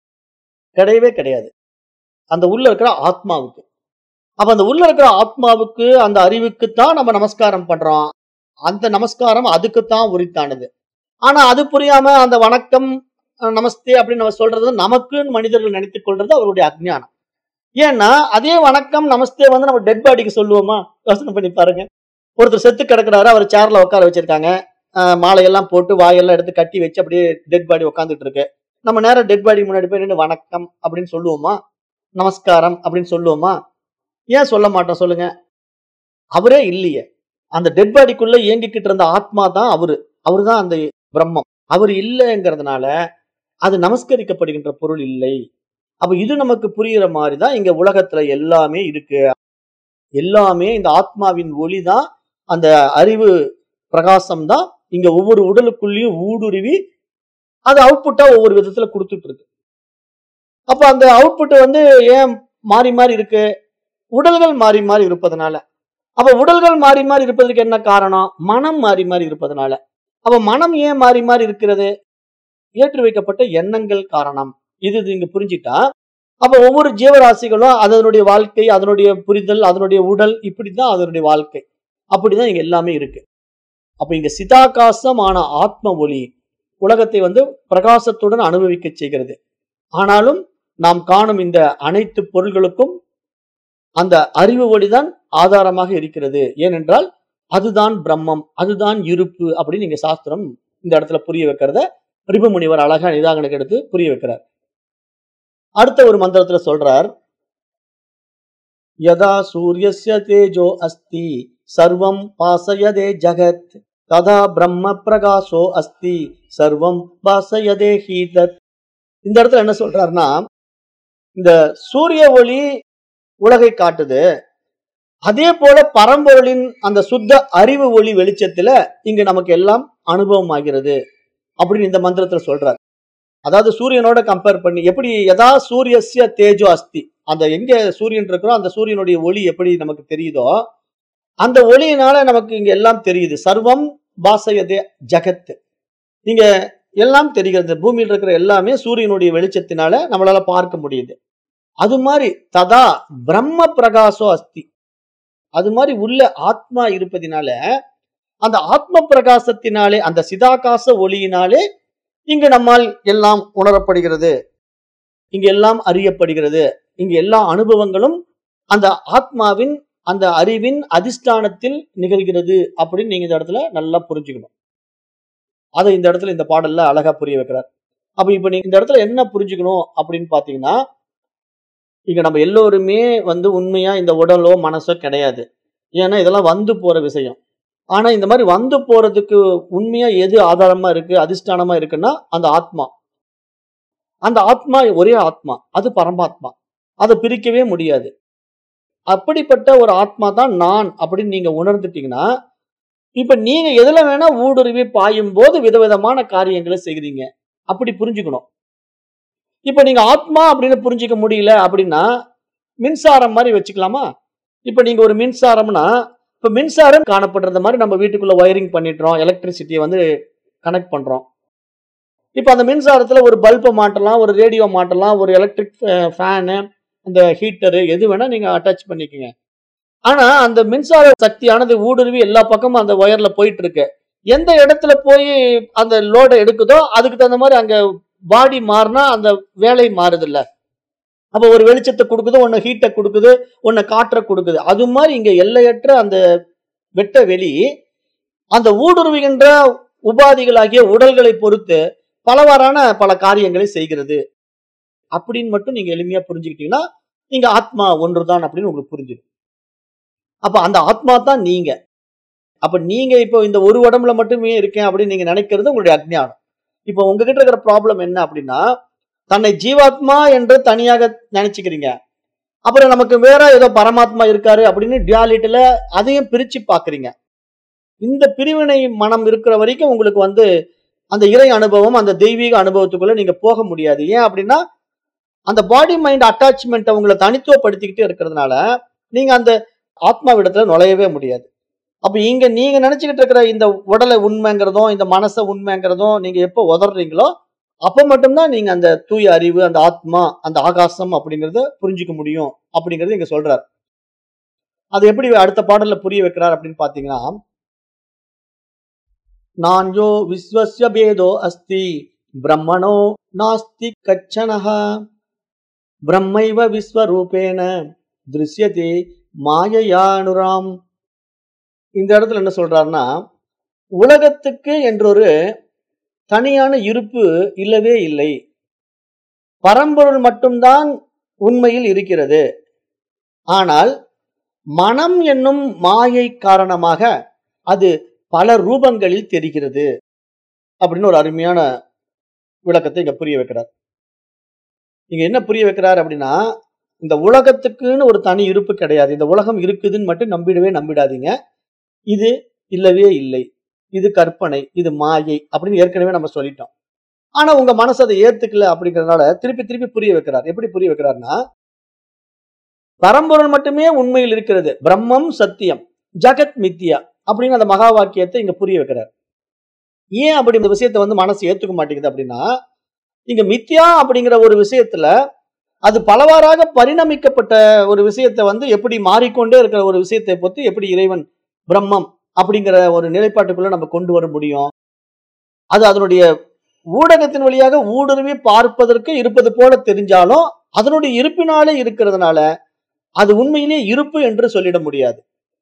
கிடையவே கிடையாது அந்த உள்ள இருக்கிற ஆத்மாவுக்கு அப்ப அந்த உள்ள இருக்கிற ஆத்மாவுக்கு அந்த அறிவுக்கு தான் நம்ம நமஸ்காரம் பண்றோம் அந்த நமஸ்காரம் அதுக்குத்தான் உரித்தானது ஆனா அது புரியாம அந்த வணக்கம் அஹ் நமஸ்தே அப்படின்னு நம்ம சொல்றது நமக்குன்னு மனிதர்கள் நினைத்துக் கொள்றது அவருடைய அஜ்ஞானம் ஏன்னா அதே வணக்கம் நமஸ்தே வந்து நம்ம டெட் பாடிக்கு சொல்லுவோமா யோசனை பண்ணி பாருங்க ஒருத்தர் செத்து கிடக்குறாரு அவர் சேர்ல உட்கார வச்சிருக்காங்க அஹ் மாலையெல்லாம் போட்டு வாயெல்லாம் எடுத்து கட்டி வச்சு அப்படியே டெட் பாடி உட்காந்துட்டு இருக்கு நம்ம நேரம் டெட் பாடி முன்னாடி போய் நின்று வணக்கம் அப்படின்னு சொல்லுவோமா நமஸ்காரம் அப்படின்னு சொல்லுவோமா ஏன் சொல்ல மாட்டோம் சொல்லுங்க அவரே இல்லையே அந்த டெட் பாடிக்குள்ள இயங்கிக்கிட்டு இருந்த ஆத்மா தான் அவரு அவரு தான் அந்த பிரம்மம் அவர் இல்லைங்கிறதுனால அது நமஸ்கரிக்கப்படுகின்ற பொருள் இல்லை அப்ப இது நமக்கு புரியுற மாதிரி தான் இங்க உலகத்துல எல்லாமே இருக்கு எல்லாமே இந்த ஆத்மாவின் ஒளி தான் அந்த அறிவு பிரகாசம் தான் இங்க ஒவ்வொரு உடலுக்குள்ளேயும் ஊடுருவி அது அவுட்புட்டா ஒவ்வொரு விதத்துல கொடுத்துட்டு இருக்கு அப்ப அந்த அவுட்புட் வந்து ஏன் மாறி மாறி இருக்கு உடல்கள் மாறி மாறி இருப்பதனால அப்ப உடல்கள் மாறி மாறி இருப்பதற்கு என்ன காரணம் மனம் மாறி மாறி இருப்பதனால அப்ப மனம் ஏன் மாறி மாறி இருக்கிறது ஏற்றி வைக்கப்பட்ட எண்ணங்கள் காரணம் இது இது இங்க புரிஞ்சிட்டா அப்ப ஒவ்வொரு ஜீவராசிகளும் அதனுடைய வாழ்க்கை அதனுடைய புரிதல் அதனுடைய உடல் இப்படிதான் அதனுடைய வாழ்க்கை அப்படிதான் இங்க எல்லாமே இருக்கு அப்ப இங்க சிதாகாசமான ஆத்ம ஒளி உலகத்தை வந்து பிரகாசத்துடன் அனுபவிக்க செய்கிறது ஆனாலும் நாம் காணும் இந்த அனைத்து பொருள்களுக்கும் அந்த அறிவு ஒளிதான் ஆதாரமாக இருக்கிறது ஏனென்றால் அதுதான் பிரம்மம் அதுதான் இருப்பு அப்படின்னு இங்க சாஸ்திரம் இந்த இடத்துல புரிய வைக்கிறத ரிபு முனிவர் அழகா நிதாகனுக்கு எடுத்து புரிய வைக்கிறார் அடுத்த ஒரு மந்திரத்துல சொல்றார் யதா சூரியஸ்ய தேஜோ அஸ்தி சர்வம் பாசயதே ஜகத் ததா பிரம்ம பிரகாசோ அஸ்தி சர்வம் பாசயதே ஹீதத் இந்த இடத்துல என்ன சொல்றாருன்னா இந்த சூரிய ஒளி உலகை காட்டுது அதே போல பரம்பொருளின் அந்த சுத்த அறிவு ஒளி வெளிச்சத்துல இங்க நமக்கு எல்லாம் அனுபவம் ஆகிறது அப்படின்னு இந்த மந்திரத்துல சொல்றார் அதாவது சூரியனோட கம்பேர் பண்ணி எப்படி எதா சூரியஸ்ய தேஜோ அஸ்தி அந்த எங்க சூரியன் இருக்கிறோ அந்த சூரியனுடைய ஒளி எப்படி நமக்கு தெரியுதோ அந்த ஒளியினால நமக்கு இங்க எல்லாம் தெரியுது சர்வம் பாசயதே ஜகத் இங்க எல்லாம் தெரிகிறது பூமியில் இருக்கிற எல்லாமே சூரியனுடைய வெளிச்சத்தினால நம்மளால பார்க்க முடியுது அது மாதிரி ததா பிரம்ம பிரகாசோ அஸ்தி அது மாதிரி உள்ள ஆத்மா இருப்பதினால அந்த ஆத்ம பிரகாசத்தினாலே அந்த சிதாகாச ஒளியினாலே இங்கு நம்மால் எல்லாம் உணரப்படுகிறது இங்கு எல்லாம் அறியப்படுகிறது இங்கு எல்லா அனுபவங்களும் அந்த ஆத்மாவின் அந்த அறிவின் அதிஷ்டானத்தில் நிகழ்கிறது அப்படின்னு நீங்க இந்த இடத்துல நல்லா புரிஞ்சுக்கணும் அதை இந்த இடத்துல இந்த பாடல்ல அழகா புரிய வைக்கிறார் அப்ப இப்ப நீங்க இந்த இடத்துல என்ன புரிஞ்சுக்கணும் அப்படின்னு பாத்தீங்கன்னா இங்க நம்ம எல்லோருமே வந்து உண்மையா இந்த உடலோ மனசோ கிடையாது ஏன்னா இதெல்லாம் வந்து போற விஷயம் ஆனா இந்த மாதிரி வந்து போறதுக்கு உண்மையா எது ஆதாரமா இருக்கு அதிஷ்டானமா இருக்குன்னா அந்த ஆத்மா அந்த ஆத்மா ஒரே ஆத்மா அது பரமாத்மா அதை பிரிக்கவே முடியாது அப்படிப்பட்ட ஒரு ஆத்மா தான் நான் அப்படின்னு நீங்க உணர்ந்துட்டீங்கன்னா இப்ப நீங்க எதுல வேணா ஊடுருவி பாயும் போது விதவிதமான காரியங்களை செய்கிறீங்க அப்படி புரிஞ்சுக்கணும் இப்ப நீங்க ஆத்மா அப்படின்னு புரிஞ்சுக்க முடியல அப்படின்னா மின்சாரம் மாதிரி வச்சுக்கலாமா இப்ப நீங்க ஒரு மின்சாரம்னா இப்ப மின்சாரம் காணப்படுறது மாதிரி நம்ம வீட்டுக்குள்ள ஒயரிங் பண்ணிடுறோம் எலக்ட்ரிசிட்டியை வந்து கனெக்ட் பண்றோம் இப்ப அந்த மின்சாரத்துல ஒரு பல்பை மாட்டலாம் ஒரு ரேடியோ மாட்டலாம் ஒரு எலக்ட்ரிக் ஃபேனு அந்த ஹீட்டரு எது வேணா நீங்க அட்டாச் பண்ணிக்கங்க ஆனா அந்த மின்சார சக்தியானது ஊடுருவி எல்லா பக்கமும் அந்த ஒயர்ல போயிட்டு இருக்கு எந்த இடத்துல போய் அந்த லோடை எடுக்குதோ அதுக்கு தகுந்த மாதிரி அங்க பாடி மாறினா அந்த வேலை மாறுது இல்ல அப்ப ஒரு வெளிச்சத்தை கொடுக்குது ஒன்னு ஹீட்டை கொடுக்குது ஒன்னு காற்றை கொடுக்குது அது மாதிரி இங்க எல்லையற்ற அந்த வெட்ட வெளி அந்த ஊடுருவுகின்ற உபாதிகளாகிய உடல்களை பொறுத்து பலவாறான பல காரியங்களை செய்கிறது அப்படின்னு மட்டும் நீங்க எளிமையா புரிஞ்சுக்கிட்டீங்கன்னா நீங்க ஆத்மா ஒன்றுதான் அப்படின்னு உங்களுக்கு புரிஞ்சிடும் அப்ப அந்த ஆத்மா தான் நீங்க அப்ப நீங்க இப்போ இந்த ஒரு உடம்புல மட்டுமே இருக்கேன் அப்படின்னு நீங்க நினைக்கிறது உங்களுடைய அஜ்ஞானம் இப்போ உங்ககிட்ட இருக்கிற ப்ராப்ளம் என்ன அப்படின்னா தன்னை ஜீவாத்மா என்று தனியாக நினைச்சுக்கிறீங்க அப்புறம் நமக்கு வேற ஏதோ பரமாத்மா இருக்காரு அப்படின்னு டியாலிட்டில அதையும் பிரிச்சு பாக்குறீங்க இந்த பிரிவினை மனம் இருக்கிற வரைக்கும் உங்களுக்கு வந்து அந்த இறை அனுபவம் அந்த தெய்வீக அனுபவத்துக்குள்ள நீங்க போக முடியாது ஏன் அப்படின்னா அந்த பாடி மைண்ட் அட்டாச்மெண்ட்டை உங்களை தனித்துவப்படுத்திக்கிட்டே இருக்கிறதுனால நீங்க அந்த ஆத்மாவிடத்துல நுழையவே முடியாது அப்ப இங்க நீங்க நினைச்சுக்கிட்டு இருக்கிற இந்த உடலை உண்மைங்கிறதும் இந்த மனசை உண்மைங்கிறதும் நீங்க எப்போ உதறீங்களோ அப்ப மட்டும்தான் நீங்க அந்த தூய அறிவு அந்த ஆத்மா அந்த ஆகாசம் அப்படிங்கறத புரிஞ்சுக்க முடியும் அப்படிங்கறது இங்க சொல்றார் அது எப்படி அடுத்த பாடல்ல புரிய வைக்கிறார் அப்படின்னு பாத்தீங்கன்னா நான் யோ விஸ்வஸ்ய பேதோ அஸ்தி பிரம்மணோ நாஸ்தி கச்சனஹ பிரம்மைவ விஸ்வரூபேன திருஷ்யதே மாயையானுராம் இந்த இடத்துல என்ன சொல்றாருன்னா உலகத்துக்கு என்றொரு தனியான இருப்பு இல்லவே இல்லை பரம்பொருள் மட்டும்தான் உண்மையில் இருக்கிறது ஆனால் மனம் என்னும் மாயை காரணமாக அது பல ரூபங்களில் தெரிகிறது அப்படின்னு ஒரு அருமையான விளக்கத்தை இங்க புரிய வைக்கிறார் இங்க என்ன புரிய வைக்கிறார் அப்படின்னா இந்த உலகத்துக்குன்னு ஒரு தனி இருப்பு கிடையாது இந்த உலகம் இருக்குதுன்னு மட்டும் நம்பிடவே நம்பிடாதீங்க இது இல்லவே இல்லை இது கற்பனை இது மாயை அப்படின்னு ஏற்கனவே நம்ம சொல்லிட்டோம் ஆனா உங்க மனசு அதை ஏத்துக்கல அப்படிங்கறதுனால திருப்பி திருப்பி புரிய வைக்கிறார் எப்படி புரிய வைக்கிறார்னா பரம்பொருள் மட்டுமே உண்மையில் இருக்கிறது பிரம்மம் சத்தியம் ஜகத் மித்தியா அப்படின்னு அந்த மகா வாக்கியத்தை இங்க புரிய வைக்கிறார் ஏன் அப்படி இந்த விஷயத்தை வந்து மனசு ஏத்துக்க மாட்டேங்குது அப்படின்னா இங்க மித்யா அப்படிங்கிற ஒரு விஷயத்துல அது பலவாறாக பரிணமிக்கப்பட்ட ஒரு விஷயத்தை வந்து எப்படி மாறிக்கொண்டே இருக்கிற ஒரு விஷயத்தை பொறுத்து எப்படி இறைவன் பிரம்மம் அப்படிங்கிற ஒரு நிலைப்பாட்டுக்குள்ள நம்ம கொண்டு வர முடியும் அது அதனுடைய ஊடகத்தின் வழியாக ஊடுருவி பார்ப்பதற்கு இருப்பது போல தெரிஞ்சாலும் அதனுடைய இருப்பினாலே இருக்கிறதுனால அது உண்மையிலே இருப்பு என்று சொல்லிட முடியாது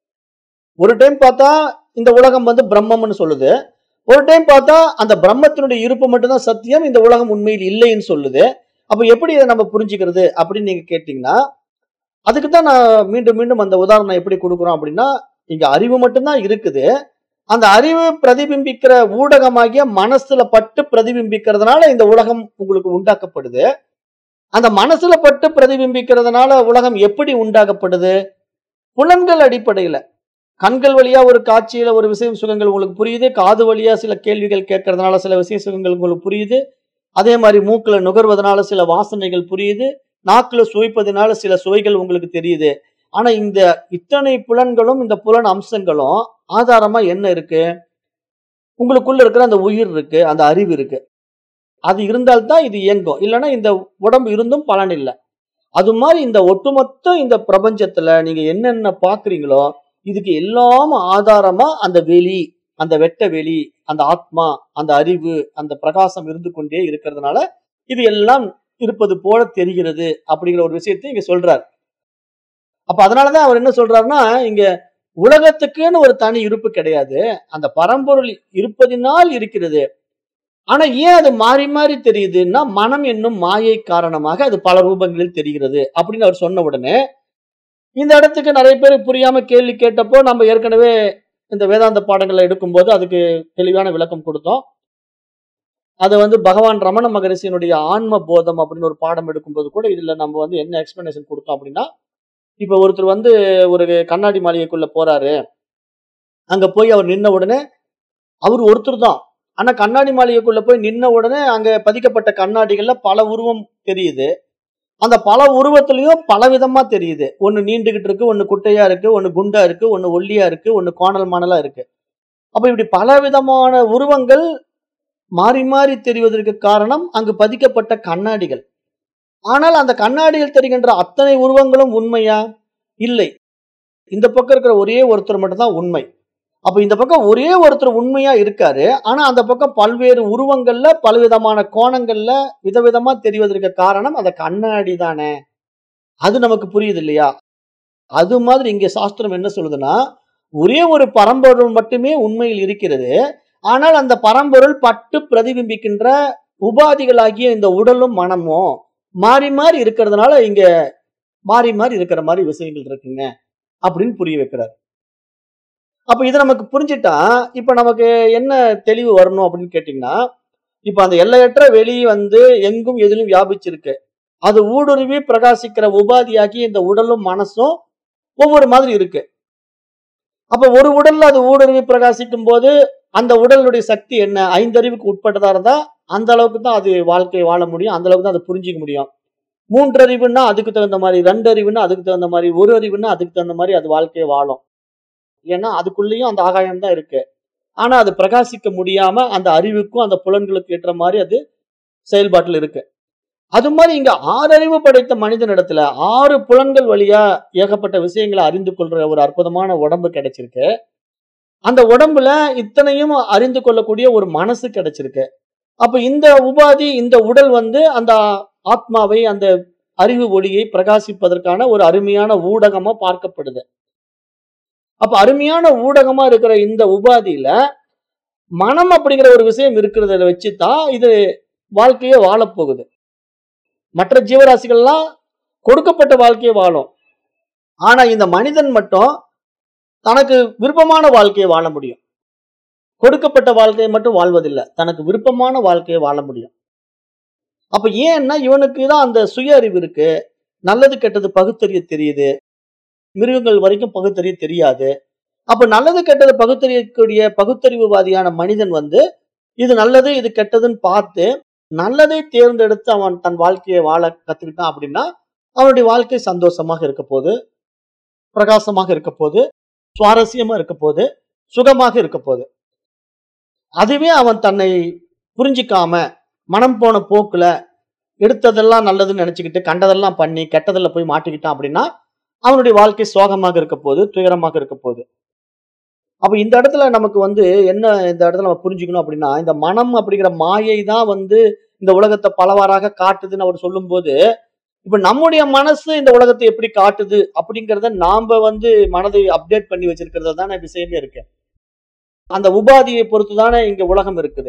ஒரு டைம் பார்த்தா இந்த உலகம் வந்து பிரம்மம்னு சொல்லுது ஒரு டைம் பார்த்தா அந்த பிரம்மத்தினுடைய இருப்பு மட்டும்தான் சத்தியம் இந்த உலகம் உண்மையில் இல்லைன்னு சொல்லுது அப்ப எப்படி இதை நம்ம புரிஞ்சுக்கிறது அப்படின்னு நீங்க கேட்டீங்கன்னா அதுக்கு தான் நான் மீண்டும் மீண்டும் அந்த உதாரணம் எப்படி கொடுக்குறோம் அப்படின்னா இங்க அறிவு மட்டும்தான் இருக்குது அந்த அறிவு பிரதிபிம்பிக்கிற ஊடகமாகிய மனசுல பட்டு பிரதிபிம்பிக்கிறதுனால இந்த உலகம் உங்களுக்கு உண்டாக்கப்படுது அந்த மனசுல பட்டு பிரதிபிம்பிக்கிறதுனால உலகம் எப்படி உண்டாக்கப்படுது புலன்கள் அடிப்படையில கண்கள் வழியா ஒரு காட்சியில ஒரு விஷயம் சுகங்கள் உங்களுக்கு புரியுது காது வழியா சில கேள்விகள் கேட்கறதுனால சில விஷய சுகங்கள் உங்களுக்கு புரியுது அதே மாதிரி மூக்குல நுகர்வதனால சில வாசனைகள் புரியுது நாக்குல சுவைப்பதனால சில சுவைகள் உங்களுக்கு தெரியுது ஆனா இந்த இத்தனை புலன்களும் இந்த புலன் அம்சங்களும் ஆதாரமா என்ன இருக்கு உங்களுக்குள்ள இருக்கிற அந்த உயிர் இருக்கு அந்த அறிவு இருக்கு அது இருந்தால்தான் இது இயங்கும் இல்லைன்னா இந்த உடம்பு இருந்தும் பலன் இல்லை அது மாதிரி இந்த ஒட்டுமொத்த இந்த பிரபஞ்சத்துல நீங்க என்னென்ன பாக்குறீங்களோ இதுக்கு எல்லாம் ஆதாரமா அந்த வெளி அந்த வெட்ட வெளி அந்த ஆத்மா அந்த அறிவு அந்த பிரகாசம் இருந்து கொண்டே இருக்கிறதுனால இது எல்லாம் இருப்பது போல தெரிகிறது அப்படிங்கிற ஒரு விஷயத்தை இங்க சொல்றார் அப்ப அதனாலதான் அவர் என்ன சொல்றாருன்னா இங்க உலகத்துக்குன்னு ஒரு தனி இருப்பு கிடையாது அந்த பரம்பொருள் இருப்பதினால் இருக்கிறது ஆனா ஏன் அது மாறி மாறி தெரியுதுன்னா மனம் என்னும் மாயை காரணமாக அது பல ரூபங்களில் தெரிகிறது அப்படின்னு அவர் சொன்ன உடனே இந்த இடத்துக்கு நிறைய பேர் புரியாம கேள்வி கேட்டப்போ நம்ம ஏற்கனவே இந்த வேதாந்த பாடங்களை எடுக்கும்போது அதுக்கு தெளிவான விளக்கம் கொடுத்தோம் அதை வந்து பகவான் ரமண மகரிஷியினுடைய ஆன்ம போதம் அப்படின்னு ஒரு பாடம் எடுக்கும்போது கூட இதுல நம்ம வந்து என்ன எக்ஸ்பிளனேஷன் கொடுத்தோம் அப்படின்னா இப்ப ஒருத்தர் வந்து ஒரு கண்ணாடி மாளிகைக்குள்ள போறாரு அங்க போய் அவர் நின்ன உடனே அவர் ஒருத்தர் தான் ஆனா கண்ணாடி மாளிகைக்குள்ள போய் நின்ன உடனே அங்க பதிக்கப்பட்ட கண்ணாடிகள்ல பல உருவம் தெரியுது அந்த பல உருவத்திலையும் பல விதமா தெரியுது ஒன்னு நீண்டுகிட்டு இருக்கு ஒன்னு குட்டையா இருக்கு ஒன்னு குண்டா இருக்கு ஒன்னு ஒல்லியா இருக்கு ஒன்னு கோணல் மாணலா இருக்கு அப்ப இப்படி பல விதமான உருவங்கள் மாறி மாறி தெரிவதற்கு காரணம் அங்கு பதிக்கப்பட்ட கண்ணாடிகள் ஆனால் அந்த கண்ணாடியில் தெரிகின்ற அத்தனை உருவங்களும் உண்மையா இல்லை இந்த பக்கம் இருக்கிற ஒரே ஒருத்தர் மட்டும்தான் உண்மை அப்ப இந்த பக்கம் ஒரே ஒருத்தர் உண்மையா இருக்காரு ஆனா அந்த பக்கம் பல்வேறு உருவங்கள்ல பலவிதமான கோணங்கள்ல விதவிதமா தெரிவதற்கு காரணம் அந்த கண்ணாடி தானே அது நமக்கு புரியுது இல்லையா அது மாதிரி இங்க சாஸ்திரம் என்ன சொல்லுதுன்னா ஒரே ஒரு பரம்பொருள் மட்டுமே உண்மையில் இருக்கிறது ஆனால் அந்த பரம்பொருள் பட்டு பிரதிபிம்பிக்கின்ற உபாதிகளாகிய இந்த உடலும் மனமும் மாறி மாறி இருக்கிறதுனால இங்க மாறி மாறி இருக்கிற மாதிரி விஷயங்கள் இருக்குங்க அப்படின்னு புரிய வைக்கிறார் அப்ப இதை நமக்கு புரிஞ்சுட்டா இப்ப நமக்கு என்ன தெளிவு வரணும் அப்படின்னு கேட்டீங்கன்னா இப்ப அந்த எல்லையற்ற வெளி வந்து எங்கும் எதிலும் வியாபிச்சிருக்கு அது ஊடுருவி பிரகாசிக்கிற உபாதியாகி இந்த உடலும் மனசும் ஒவ்வொரு மாதிரி இருக்கு அப்ப ஒரு உடல்ல அது ஊடுருவி பிரகாசிக்கும் போது அந்த உடலுடைய சக்தி என்ன ஐந்தறிவுக்கு உட்பட்டதா இருந்தா அந்த அளவுக்கு தான் அது வாழ்க்கையை வாழ முடியும் அந்த அளவுக்கு தான் அதை புரிஞ்சிக்க முடியும் மூன்று அறிவுன்னா அதுக்கு தகுந்த மாதிரி ரெண்டு அறிவுன்னா அதுக்கு தகுந்த மாதிரி ஒரு அறிவுன்னா அதுக்கு தகுந்த மாதிரி அது வாழ்க்கையை வாழும் ஏன்னா அதுக்குள்ளேயும் அந்த ஆகாயம் தான் இருக்கு ஆனா அது பிரகாசிக்க முடியாம அந்த அறிவுக்கும் அந்த புலன்களுக்கு ஏற்ற மாதிரி அது செயல்பாட்டில் இருக்கு அது மாதிரி இங்க ஆறு அறிவு படைத்த மனிதனிடத்துல ஆறு புலன்கள் வழியா ஏகப்பட்ட விஷயங்களை அறிந்து கொள்ற ஒரு அற்புதமான உடம்பு கிடைச்சிருக்கு அந்த உடம்புல இத்தனையும் அறிந்து கொள்ளக்கூடிய ஒரு மனசு கிடைச்சிருக்கு அப்ப இந்த உபாதி இந்த உடல் வந்து அந்த ஆத்மாவை அந்த அறிவு ஒளியை பிரகாசிப்பதற்கான ஒரு அருமையான ஊடகமா பார்க்கப்படுது அப்ப அருமையான ஊடகமா இருக்கிற இந்த உபாதியில மனம் அப்படிங்கிற ஒரு விஷயம் இருக்கிறத வச்சுதான் இது வாழ்க்கையே வாழப்போகுது மற்ற ஜீவராசிகள்லாம் கொடுக்கப்பட்ட வாழ்க்கையை வாழும் ஆனா இந்த மனிதன் மட்டும் தனக்கு விருப்பமான வாழ்க்கையை வாழ முடியும் கொடுக்கப்பட்ட வாழ்க்கையை மட்டும் வாழ்வதில்லை தனக்கு விருப்பமான வாழ்க்கையை வாழ முடியும் அப்ப ஏன்னா இவனுக்கு தான் அந்த சுய அறிவு இருக்கு நல்லது கெட்டது பகுத்தறிய தெரியுது மிருகங்கள் வரைக்கும் பகுத்தறிய தெரியாது அப்ப நல்லது கெட்டது பகுத்தறியக்கூடிய பகுத்தறிவுவாதியான மனிதன் வந்து இது நல்லது இது கெட்டதுன்னு பார்த்து நல்லதை தேர்ந்தெடுத்து அவன் தன் வாழ்க்கையை வாழ கத்துக்கிட்டான் அப்படின்னா அவனுடைய வாழ்க்கை சந்தோஷமாக இருக்க போது பிரகாசமாக இருக்க போது சுவாரஸ்யமா இருக்க போது சுகமாக இருக்க போது அதுவே அவன் தன்னை புரிஞ்சிக்காம மனம் போன போக்குல எடுத்ததெல்லாம் நல்லதுன்னு நினைச்சுக்கிட்டு கண்டதெல்லாம் பண்ணி கெட்டதுல போய் மாட்டிக்கிட்டான் அப்படின்னா அவனுடைய வாழ்க்கை சோகமாக இருக்க போது துயரமாக இருக்க போது அப்ப இந்த இடத்துல நமக்கு வந்து என்ன இந்த இடத்துல நம்ம புரிஞ்சுக்கணும் அப்படின்னா இந்த மனம் அப்படிங்கிற மாயை தான் வந்து இந்த உலகத்தை பலவாறாக காட்டுதுன்னு அவர் சொல்லும்போது இப்ப நம்முடைய மனசு இந்த உலகத்தை எப்படி காட்டுது அப்படிங்கறத நாம வந்து மனதை அப்டேட் பண்ணி வச்சிருக்கிறது தானே விஷயமே இருக்கு அந்த உபாதியை பொறுத்து தானே இங்க உலகம் இருக்குது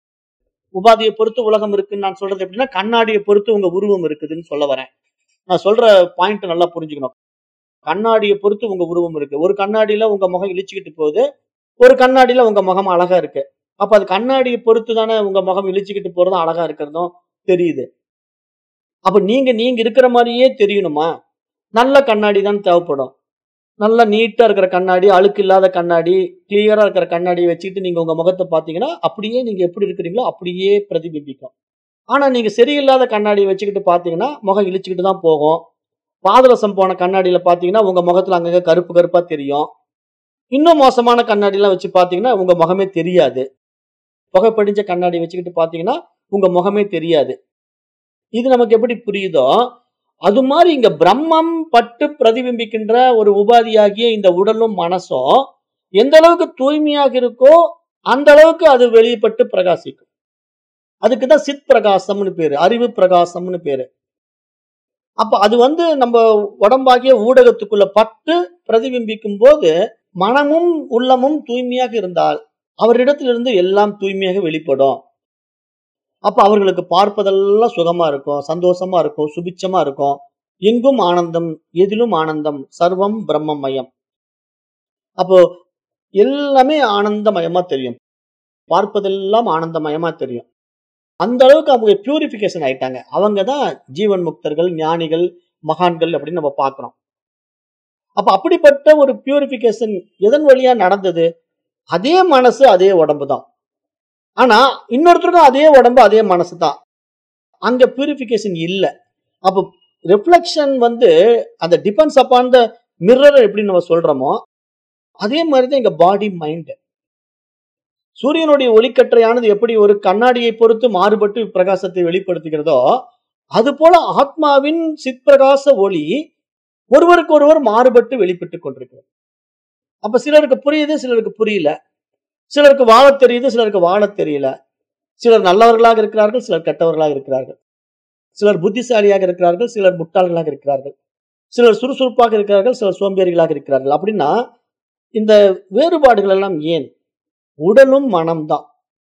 உபாதியை பொறுத்து உலகம் இருக்குன்னு நான் சொல்றது எப்படின்னா கண்ணாடியை பொறுத்து உங்க உருவம் இருக்குதுன்னு சொல்ல வரேன் நான் சொல்ற பாயிண்ட் நல்லா புரிஞ்சுக்கணும் கண்ணாடியை பொறுத்து உங்க உருவம் இருக்கு ஒரு கண்ணாடியில உங்க முகம் இழிச்சுக்கிட்டு போகுது ஒரு கண்ணாடியில உங்க முகம் அழகா இருக்கு அப்ப அது கண்ணாடியை பொறுத்து தானே உங்க முகம் இழிச்சுக்கிட்டு போறதும் அழகா இருக்கிறதும் தெரியுது அப்ப நீங்க நீங்க இருக்கிற மாதிரியே தெரியணுமா நல்ல கண்ணாடி தான் தேவைப்படும் நல்லா நீட்டா இருக்கிற கண்ணாடி அழுக்கு இல்லாத கண்ணாடி கிளியரா இருக்கிற கண்ணாடியை வச்சுக்கிட்டு நீங்க உங்க முகத்தை பாத்தீங்கன்னா அப்படியே நீங்க எப்படி இருக்கிறீங்களோ அப்படியே பிரதிபிம்பிக்கும் ஆனா நீங்க சரியில்லாத கண்ணாடியை வச்சுக்கிட்டு பாத்தீங்கன்னா முகம் இழிச்சுக்கிட்டு தான் போகும் பாதரசம் போன கண்ணாடியில பாத்தீங்கன்னா உங்க முகத்துல அங்கங்க கருப்பு கருப்பா தெரியும் இன்னும் மோசமான கண்ணாடிலாம் வச்சு பாத்தீங்கன்னா உங்க முகமே தெரியாது புகைப்படிஞ்ச கண்ணாடி வச்சுக்கிட்டு பாத்தீங்கன்னா உங்க முகமே தெரியாது இது நமக்கு எப்படி புரியுதோ அது மாதிரி இங்க பிரம்மம் பட்டு பிரதிபிம்பிக்கின்ற ஒரு உபாதியாகிய இந்த உடலும் மனசும் எந்த அளவுக்கு தூய்மையாக இருக்கோ அந்த அளவுக்கு அது வெளிப்பட்டு பிரகாசிக்கும் அதுக்குதான் சித் பிரகாசம்னு பேரு அறிவு பிரகாசம்னு பேரு அப்ப அது வந்து நம்ம உடம்பாகிய ஊடகத்துக்குள்ள பட்டு பிரதிபிம்பிக்கும் போது மனமும் உள்ளமும் தூய்மையாக இருந்தால் அவரிடத்திலிருந்து எல்லாம் தூய்மையாக வெளிப்படும் அப்ப அவர்களுக்கு பார்ப்பதெல்லாம் சுகமா இருக்கும் சந்தோஷமா இருக்கும் சுபிச்சமா இருக்கும் எங்கும் ஆனந்தம் எதிலும் ஆனந்தம் சர்வம் பிரம்மமயம் அப்போ எல்லாமே ஆனந்தமயமா தெரியும் பார்ப்பதெல்லாம் ஆனந்தமயமா தெரியும் அந்த அளவுக்கு அவங்க பியூரிஃபிகேஷன் ஆயிட்டாங்க அவங்க தான் ஜீவன் முக்தர்கள் ஞானிகள் மகான்கள் அப்படின்னு நம்ம பார்க்கிறோம் அப்ப அப்படிப்பட்ட ஒரு பியூரிஃபிகேஷன் எதன் வழியா நடந்தது அதே மனசு அதே உடம்பு தான் ஆனா இன்னொருத்தருக்கும் அதே உடம்பு அதே மனசு தான் அங்க பியூரிஃபிகேஷன் இல்லை அப்போ ரிஃப்ளெக்ஷன் வந்து அந்த டிபெண்ட்ஸ் அப்பான் த மிரர் எப்படி நம்ம சொல்றோமோ அதே மாதிரி தான் இங்க பாடி மைண்ட் சூரியனுடைய ஒளிக்கற்றையானது எப்படி ஒரு கண்ணாடியை பொறுத்து மாறுபட்டு பிரகாசத்தை வெளிப்படுத்துகிறதோ அது போல ஆத்மாவின் சிற்பிரகாச ஒளி ஒருவருக்கு ஒருவர் மாறுபட்டு வெளிப்பட்டுக் கொண்டிருக்கிறது அப்ப சிலருக்கு புரியுது சிலருக்கு புரியல சிலருக்கு வாழத் தெரியுது சிலருக்கு வாழத் தெரியல சிலர் நல்லவர்களாக இருக்கிறார்கள் சிலர் கெட்டவர்களாக இருக்கிறார்கள் சிலர் புத்திசாலியாக இருக்கிறார்கள் சிலர் முட்டாள்களாக இருக்கிறார்கள் சிலர் சுறுசுறுப்பாக இருக்கிறார்கள் சிலர் சோம்பேறிகளாக இருக்கிறார்கள் அப்படின்னா இந்த வேறுபாடுகள் எல்லாம் ஏன் உடலும் மனம்தான்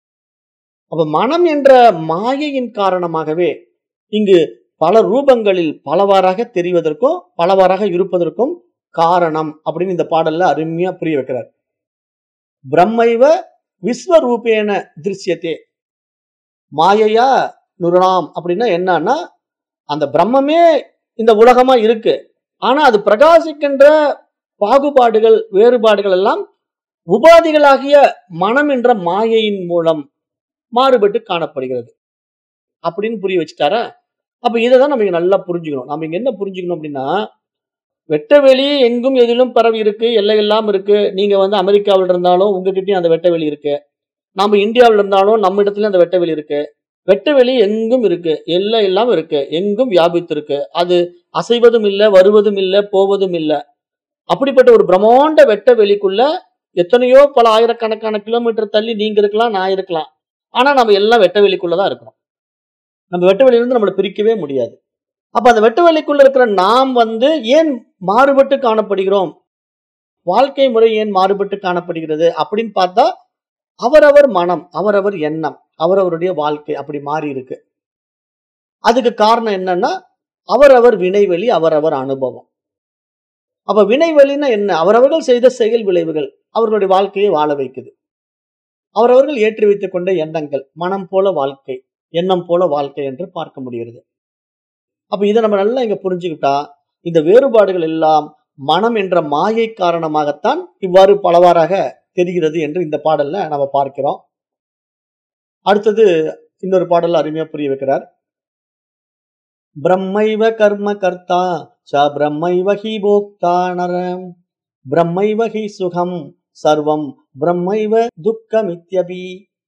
அப்ப மனம் என்ற மாயையின் காரணமாகவே இங்கு பல ரூபங்களில் பலவாறாக தெரிவதற்கும் பலவாறாக இருப்பதற்கும் காரணம் அப்படின்னு இந்த பாடல்ல அருமையா புரிய வைக்கிறார் பிரம்மைவ விஸ்வரூபேன திருஷ்யத்தே மாயையா நுரணாம் அப்படின்னா என்னன்னா அந்த பிரம்மமே இந்த உலகமா இருக்கு ஆனா அது பிரகாசிக்கின்ற பாகுபாடுகள் வேறுபாடுகள் எல்லாம் உபாதிகளாகிய மனம் என்ற மாயையின் மூலம் மாறுபட்டு காணப்படுகிறது அப்படின்னு புரிய வச்சுட்டாரா அப்ப இதை தான் நம்ம இங்க நல்லா புரிஞ்சுக்கணும் நம்ம இங்க என்ன புரிஞ்சுக்கணும் அப்படின்னா வெட்டவெளி எங்கும் எதிலும் பரவி இருக்கு எல்லை எல்லாம் இருக்கு நீங்க வந்து அமெரிக்காவில் இருந்தாலும் உங்ககிட்டயும் அந்த வெட்டவெளி இருக்கு நாம இந்தியாவில் இருந்தாலும் நம்ம இடத்துலயும் அந்த வெட்டவெளி இருக்கு வெட்டவெளி எங்கும் இருக்கு எல்லை எல்லாம் இருக்கு எங்கும் வியாபித்து இருக்கு அது அசைவதும் இல்லை வருவதும் இல்லை போவதும் இல்லை அப்படிப்பட்ட ஒரு பிரம்மாண்ட வெட்ட வெளிக்குள்ள எத்தனையோ பல ஆயிரக்கணக்கான கிலோமீட்டர் தள்ளி நீங்க இருக்கலாம் நான் இருக்கலாம் ஆனா நம்ம எல்லாம் வெட்ட வெளிக்குள்ளதான் இருக்கிறோம் நம்ம வெட்ட வெளியிலிருந்து நம்மளை பிரிக்கவே முடியாது அப்ப அந்த வெட்ட வெளிக்குள்ள இருக்கிற நாம் வந்து ஏன் மாறுபட்டு காணப்படுகிறோம் வாழ்க்கை முறை ஏன் மாறுபட்டு காணப்படுகிறது அப்படின்னு பார்த்தா அவரவர் மனம் அவரவர் எண்ணம் அவரவருடைய வாழ்க்கை அப்படி மாறி இருக்கு அதுக்கு காரணம் என்னன்னா அவரவர் வினைவெளி அவரவர் அனுபவம் அப்ப வினைவெளின்னா என்ன அவரவர்கள் செய்த செயல் விளைவுகள் அவர்களுடைய வாழ்க்கையை வாழ வைக்குது அவரவர்கள் ஏற்றி வைத்துக் கொண்ட எண்ணங்கள் மனம் போல வாழ்க்கை எண்ணம் போல வாழ்க்கை என்று பார்க்க முடிகிறது அப்ப இதை நம்ம நல்லா இங்க புரிஞ்சுக்கிட்டா இந்த வேறுபாடுகள் எல்லாம் மனம் என்ற மாயை காரணமாகத்தான் இவ்வாறு பலவாறாக தெரிகிறது என்று இந்த பாடல்ல நம்ம பார்க்கிறோம் அடுத்தது இன்னொரு பாடல்ல அருமையா புரிய வைக்கிறார் பிரம்மைவ கர்ம கர்த்தா ச பிரம்மைவ ஹி போக்தா நரம் பிரம்மைவ ஹி சுகம் சர்வம் பிரம்மைவ துக்கமித்யபி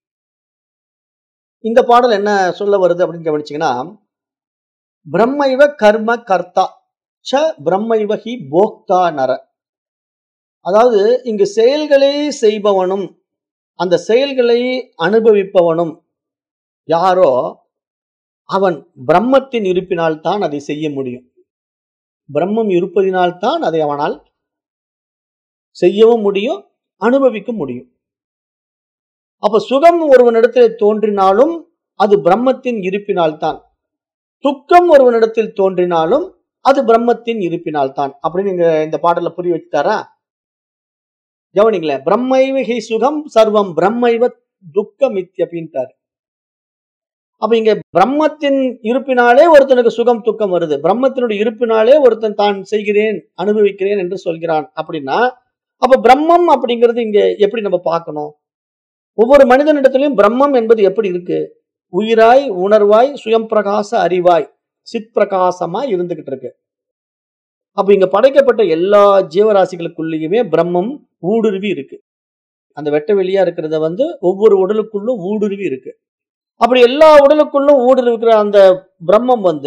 இந்த பாடல் என்ன சொல்ல வருது அப்படின்னு கவனிச்சீங்கன்னா பிரம்மைவ கர்ம கர்த்தா ச பிரம்மைவ ஹி போக்தா நர அதாவது இங்கு செயல்களை செய்பவனும் அந்த செயல்களை அனுபவிப்பவனும் யாரோ அவன் பிரம்மத்தின் இருப்பினால் தான் அதை செய்ய முடியும் பிரம்மம் இருப்பதினால் தான் அதை அவனால் செய்யவும் முடியும் அனுபவிக்க முடியும் அப்ப சுகம் ஒருவனிடத்தில் தோன்றினாலும் அது பிரம்மத்தின் இருப்பினால் தான் துக்கம் ஒருவனிடத்தில் தோன்றினாலும் அது பிரம்மத்தின் இருப்பினால் தான் அப்படின்னு இங்க இந்த பாடல புரிய வச்சுட்டாரா கவனிங்களேன் பிரம்மைவ ஹி சுகம் சர்வம் பிரம்மைவ துக்கம் இத்தியப்பின்ட்டாரு அப்ப இங்க பிரம்மத்தின் இருப்பினாலே ஒருத்தனுக்கு சுகம் துக்கம் வருது பிரம்மத்தினுடைய இருப்பினாலே ஒருத்தன் தான் செய்கிறேன் அனுபவிக்கிறேன் என்று சொல்கிறான் அப்படின்னா அப்ப பிரம்மம் அப்படிங்கிறது இங்க எப்படி நம்ம பார்க்கணும் ஒவ்வொரு மனிதனிடத்திலையும் பிரம்மம் என்பது எப்படி இருக்கு உயிராய் உணர்வாய் சுயம் பிரகாச அறிவாய் சித் பிரகாசமாய் இருந்துகிட்டு இருக்கு அப்ப இங்க படைக்கப்பட்ட எல்லா ஜீவராசிகளுக்குள்ளேயுமே பிரம்மம் ஊடுருவி இருக்கு அந்த வெட்ட வெளியா இருக்கிறத வந்து ஒவ்வொரு உடலுக்குள்ளும் ஊடுருவி இருக்கு அப்படி எல்லா உடலுக்குள்ளும் ஊடுருவிக்கிற அந்த பிரம்மம் வந்து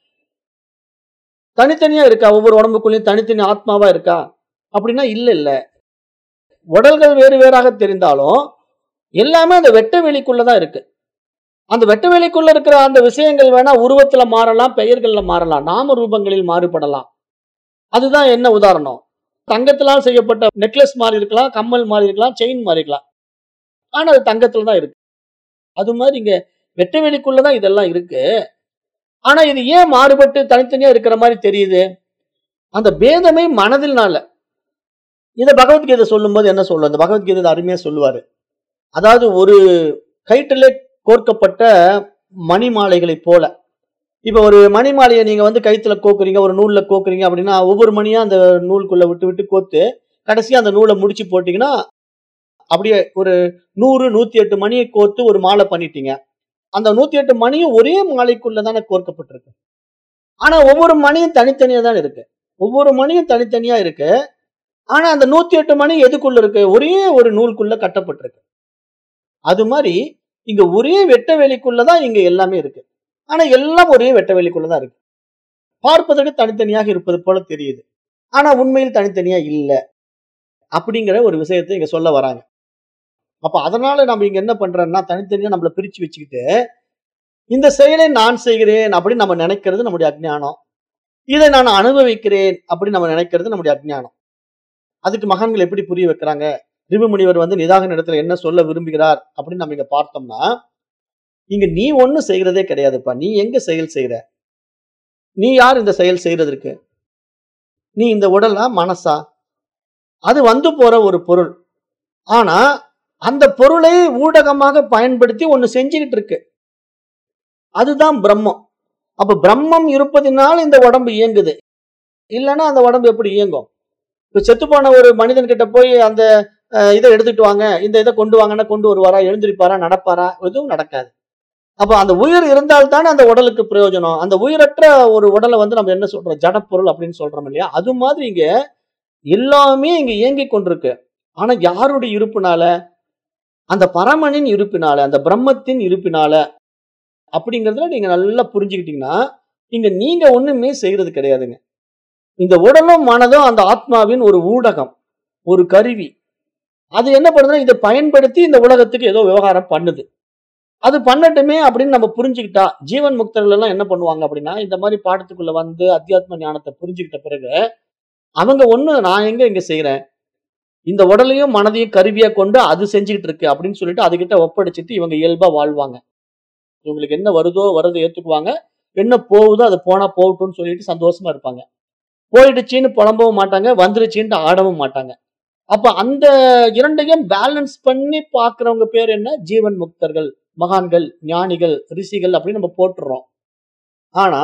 தனித்தனியா இருக்கா ஒவ்வொரு உடம்புக்குள்ளேயும் தனித்தனி ஆத்மாவா இருக்கா அப்படின்னா இல்ல இல்ல உடல்கள் வேறு வேறாக தெரிந்தாலும் எல்லாமே அந்த வெட்ட வெளிக்குள்ளதான் இருக்கு அந்த வெட்ட வெளிக்குள்ள இருக்கிற அந்த விஷயங்கள் வேணா உருவத்துல மாறலாம் பெயர்கள்ல மாறலாம் நாம ரூபங்களில் மாறுபடலாம் அதுதான் என்ன உதாரணம் தங்கத்தினால் செய்யப்பட்ட நெக்லஸ் மாறி இருக்கலாம் கம்மல் மாறி இருக்கலாம் செயின் மாறி இருக்கலாம் ஆனா அது தங்கத்துல தான் இருக்கு அது மாதிரி இங்க வெட்ட வெளிக்குள்ளதான் இதெல்லாம் இருக்கு ஆனா இது ஏன் மாறுபட்டு தனித்தனியா இருக்கிற மாதிரி தெரியுது அந்த பேதமே மனதில்னால இத பகவத்கீதை சொல்லும்போது என்ன சொல்லும் அந்த பகவத்கீதை அருமையா சொல்லுவாரு அதாவது ஒரு கயிற்றிலே கோர்க்கப்பட்ட மணி மாலைகளைப் போல இப்ப ஒரு மணி மாலையை நீங்க வந்து கயித்துல கோக்குறீங்க ஒரு நூல்ல கோக்குறீங்க அப்படின்னா ஒவ்வொரு மணியா அந்த நூலுக்குள்ள விட்டு விட்டு கோத்து கடைசியா அந்த நூலை முடிச்சு போட்டீங்கன்னா அப்படியே ஒரு நூறு நூத்தி எட்டு மணியை கோர்த்து ஒரு மாலை பண்ணிட்டீங்க அந்த நூத்தி எட்டு மணியும் ஒரே மாலைக்குள்ள தானே கோர்க்கப்பட்டிருக்கு ஆனா ஒவ்வொரு மணியும் தனித்தனியா தான் இருக்கு ஒவ்வொரு மணியும் தனித்தனியா இருக்கு ஆனா அந்த நூத்தி எட்டு மணி எதுக்குள்ள இருக்கு ஒரே ஒரு நூலுக்குள்ள கட்டப்பட்டிருக்கு அது மாதிரி இங்க ஒரே வெட்ட வெளிக்குள்ளதான் இங்க எல்லாமே இருக்கு ஆனா எல்லாம் ஒரே வெட்ட வெளிக்குள்ளதான் இருக்கு பார்ப்பதற்கு தனித்தனியாக இருப்பது போல தெரியுது ஆனா உண்மையில் தனித்தனியா இல்ல அப்படிங்கிற ஒரு விஷயத்தை இங்க சொல்ல வராங்க அப்ப அதனால நம்ம இங்க என்ன பண்றோம்னா தனித்தனியா நம்மள பிரிச்சு வச்சுக்கிட்டு இந்த செயலை நான் செய்கிறேன் அப்படின்னு நம்ம நினைக்கிறது நம்முடைய அஜ்ஞானம் இதை நான் அனுபவிக்கிறேன் அப்படின்னு நம்ம நினைக்கிறது நம்முடைய அஜ்ஞானம் அதுக்கு மகான்கள் எப்படி புரிய வைக்கிறாங்க ரிபுமுனிவர் வந்து நிதாகன இடத்துல என்ன சொல்ல விரும்புகிறார் அப்படின்னு நம்ம இங்க பார்த்தோம்னா இங்க நீ ஒண்ணும் செய்யறதே கிடையாதுப்பா நீ எங்க செயல் செய்யற நீ யார் இந்த செயல் செய்யறதற்கு நீ இந்த உடலா மனசா அது வந்து போற ஒரு பொருள் ஆனா அந்த பொருளை ஊடகமாக பயன்படுத்தி ஒண்ணு செஞ்சுக்கிட்டு இருக்கு அதுதான் பிரம்மம் அப்ப பிரம்மம் இருப்பதினால் இந்த உடம்பு இயங்குது இல்லைன்னா அந்த உடம்பு எப்படி இயங்கும் இப்ப செத்து போன ஒரு மனிதன் கிட்ட போய் அந்த அஹ், இதை எடுத்துட்டு வாங்க இந்த இதை கொண்டு வாங்கன்னா கொண்டு வருவாரா எழுந்திருப்பாரா நடப்பாரா எதுவும் நடக்காது அப்ப அந்த உயிர் இருந்தால்தானே அந்த உடலுக்கு பிரயோஜனம் அந்த உயிரற்ற ஒரு உடலை வந்து நம்ம என்ன சொல்றோம் ஜடப்பொருள் அப்படின்னு சொல்றோம் இல்லையா அது மாதிரி இங்க எல்லாமே இங்க இயங்கிக் கொண்டிருக்கு ஆனா யாருடைய இருப்புனால அந்த பரமனின் இருப்பினால அந்த பிரம்மத்தின் இருப்பினால அப்படிங்கறதுல நீங்க நல்லா புரிஞ்சுக்கிட்டீங்கன்னா இங்க நீங்க ஒண்ணுமே செய்யறது கிடையாதுங்க இந்த உடலும் மனதும் அந்த ஆத்மாவின் ஒரு ஊடகம் ஒரு கருவி அது என்ன பண்ணுதுன்னா இதை பயன்படுத்தி இந்த உலகத்துக்கு ஏதோ விவகாரம் பண்ணுது அது பண்ணட்டுமே அப்படின்னு நம்ம புரிஞ்சுக்கிட்டா ஜீவன் முக்தர்கள் எல்லாம் என்ன பண்ணுவாங்க அப்படின்னா இந்த மாதிரி பாடத்துக்குள்ள வந்து அத்தியாத்ம ஞானத்தை புரிஞ்சுக்கிட்ட பிறகு அவங்க ஒண்ணு நான் எங்க இங்க செய்யறேன் இந்த உடலையும் மனதையும் கருவியா கொண்டு அது செஞ்சுக்கிட்டு இருக்கு அப்படின்னு சொல்லிட்டு அதுகிட்ட ஒப்படைச்சிட்டு இவங்க இயல்பா வாழ்வாங்க இவங்களுக்கு என்ன வருதோ வரதை ஏத்துக்குவாங்க என்ன போகுதோ அது போனா போகட்டும்னு சொல்லிட்டு சந்தோஷமா இருப்பாங்க போயிடுச்சின்னு புலம்பவும் மாட்டாங்க வந்துருச்சின்ட்டு ஆடவும் மாட்டாங்க அப்ப அந்த இரண்டையும் பேலன்ஸ் பண்ணி பாக்குறவங்க பேர் என்ன ஜீவன் முக்தர்கள் மகான்கள் ஞானிகள் ரிஷிகள் அப்படின்னு நம்ம போட்டுறோம் ஆனா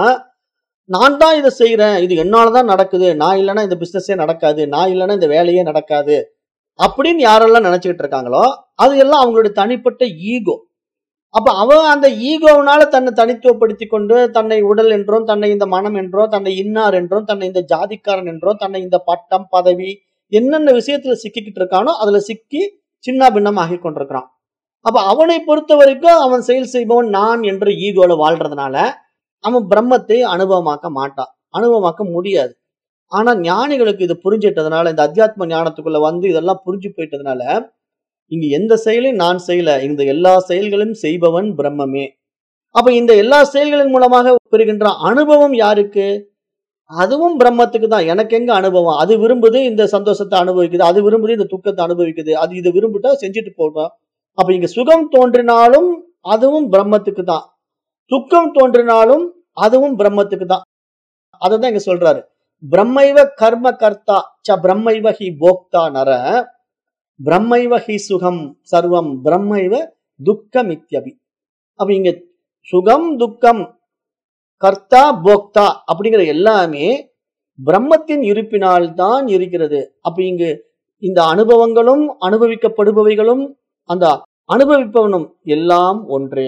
நான் தான் இதை செய்யறேன் இது என்னாலதான் நடக்குது நான் இல்லைன்னா இந்த பிசினஸே நடக்காது நான் இல்லைன்னா இந்த வேலையே நடக்காது அப்படின்னு யாரெல்லாம் நினைச்சுக்கிட்டு இருக்காங்களோ அது எல்லாம் அவங்களுடைய தனிப்பட்ட ஈகோ அப்ப அவன் அந்த ஈகோவினால தன்னை தனித்துவப்படுத்தி கொண்டு தன்னை உடல் என்றும் தன்னை இந்த மனம் என்றும் தன்னை இன்னார் என்றும் தன்னை இந்த ஜாதிக்காரன் என்றும் தன்னை இந்த பட்டம் பதவி என்னென்ன விஷயத்துல சிக்கிக்கிட்டு இருக்கானோ அதுல சிக்கி சின்ன பின்னம் ஆகி கொண்டிருக்கிறான் அப்ப அவனை பொறுத்த வரைக்கும் அவன் செயல் செய்பவன் நான் என்ற ஈகோல வாழ்றதுனால அவன் பிரம்மத்தை அனுபவமாக்க மாட்டான் அனுபவமாக்க முடியாது ஆனா ஞானிகளுக்கு இது புரிஞ்சிட்டதுனால இந்த அத்தியாத்ம ஞானத்துக்குள்ள வந்து இதெல்லாம் புரிஞ்சு போயிட்டதுனால இங்க எந்த செயலையும் நான் செய்யல இந்த எல்லா செயல்களையும் செய்பவன் பிரம்மமே அப்ப இந்த எல்லா செயல்களின் மூலமாக பெறுகின்ற அனுபவம் யாருக்கு அதுவும் பிரம்மத்துக்கு தான் எனக்கு எங்க அனுபவம் அது விரும்புது இந்த சந்தோஷத்தை அனுபவிக்குது அது விரும்புது இந்த துக்கத்தை அனுபவிக்குது அது இதை விரும்பிட்டா செஞ்சுட்டு போகும் அப்ப இங்க சுகம் தோன்றினாலும் அதுவும் பிரம்மத்துக்கு தான் துக்கம் தோன்றினாலும் அதுவும் பிரம்மத்துக்கு தான் அததான் இங்க சொல்றாரு பிரம்மைவ கர்ம கர்த்தா ச பிரம்மைவ ஹி போக்தா நர பிரம்மைவ ஹி சுகம் சர்வம் பிரம்மைவ துக்கம் இத்தியபி அப்ப இங்க சுகம் துக்கம் கர்த்தா போக்தா அப்படிங்கிற எல்லாமே பிரம்மத்தின் இருப்பினால் தான் இருக்கிறது அப்ப இங்கு இந்த அனுபவங்களும் அனுபவிக்கப்படுபவைகளும் அந்த அனுபவிப்பவனும் எல்லாம் ஒன்றே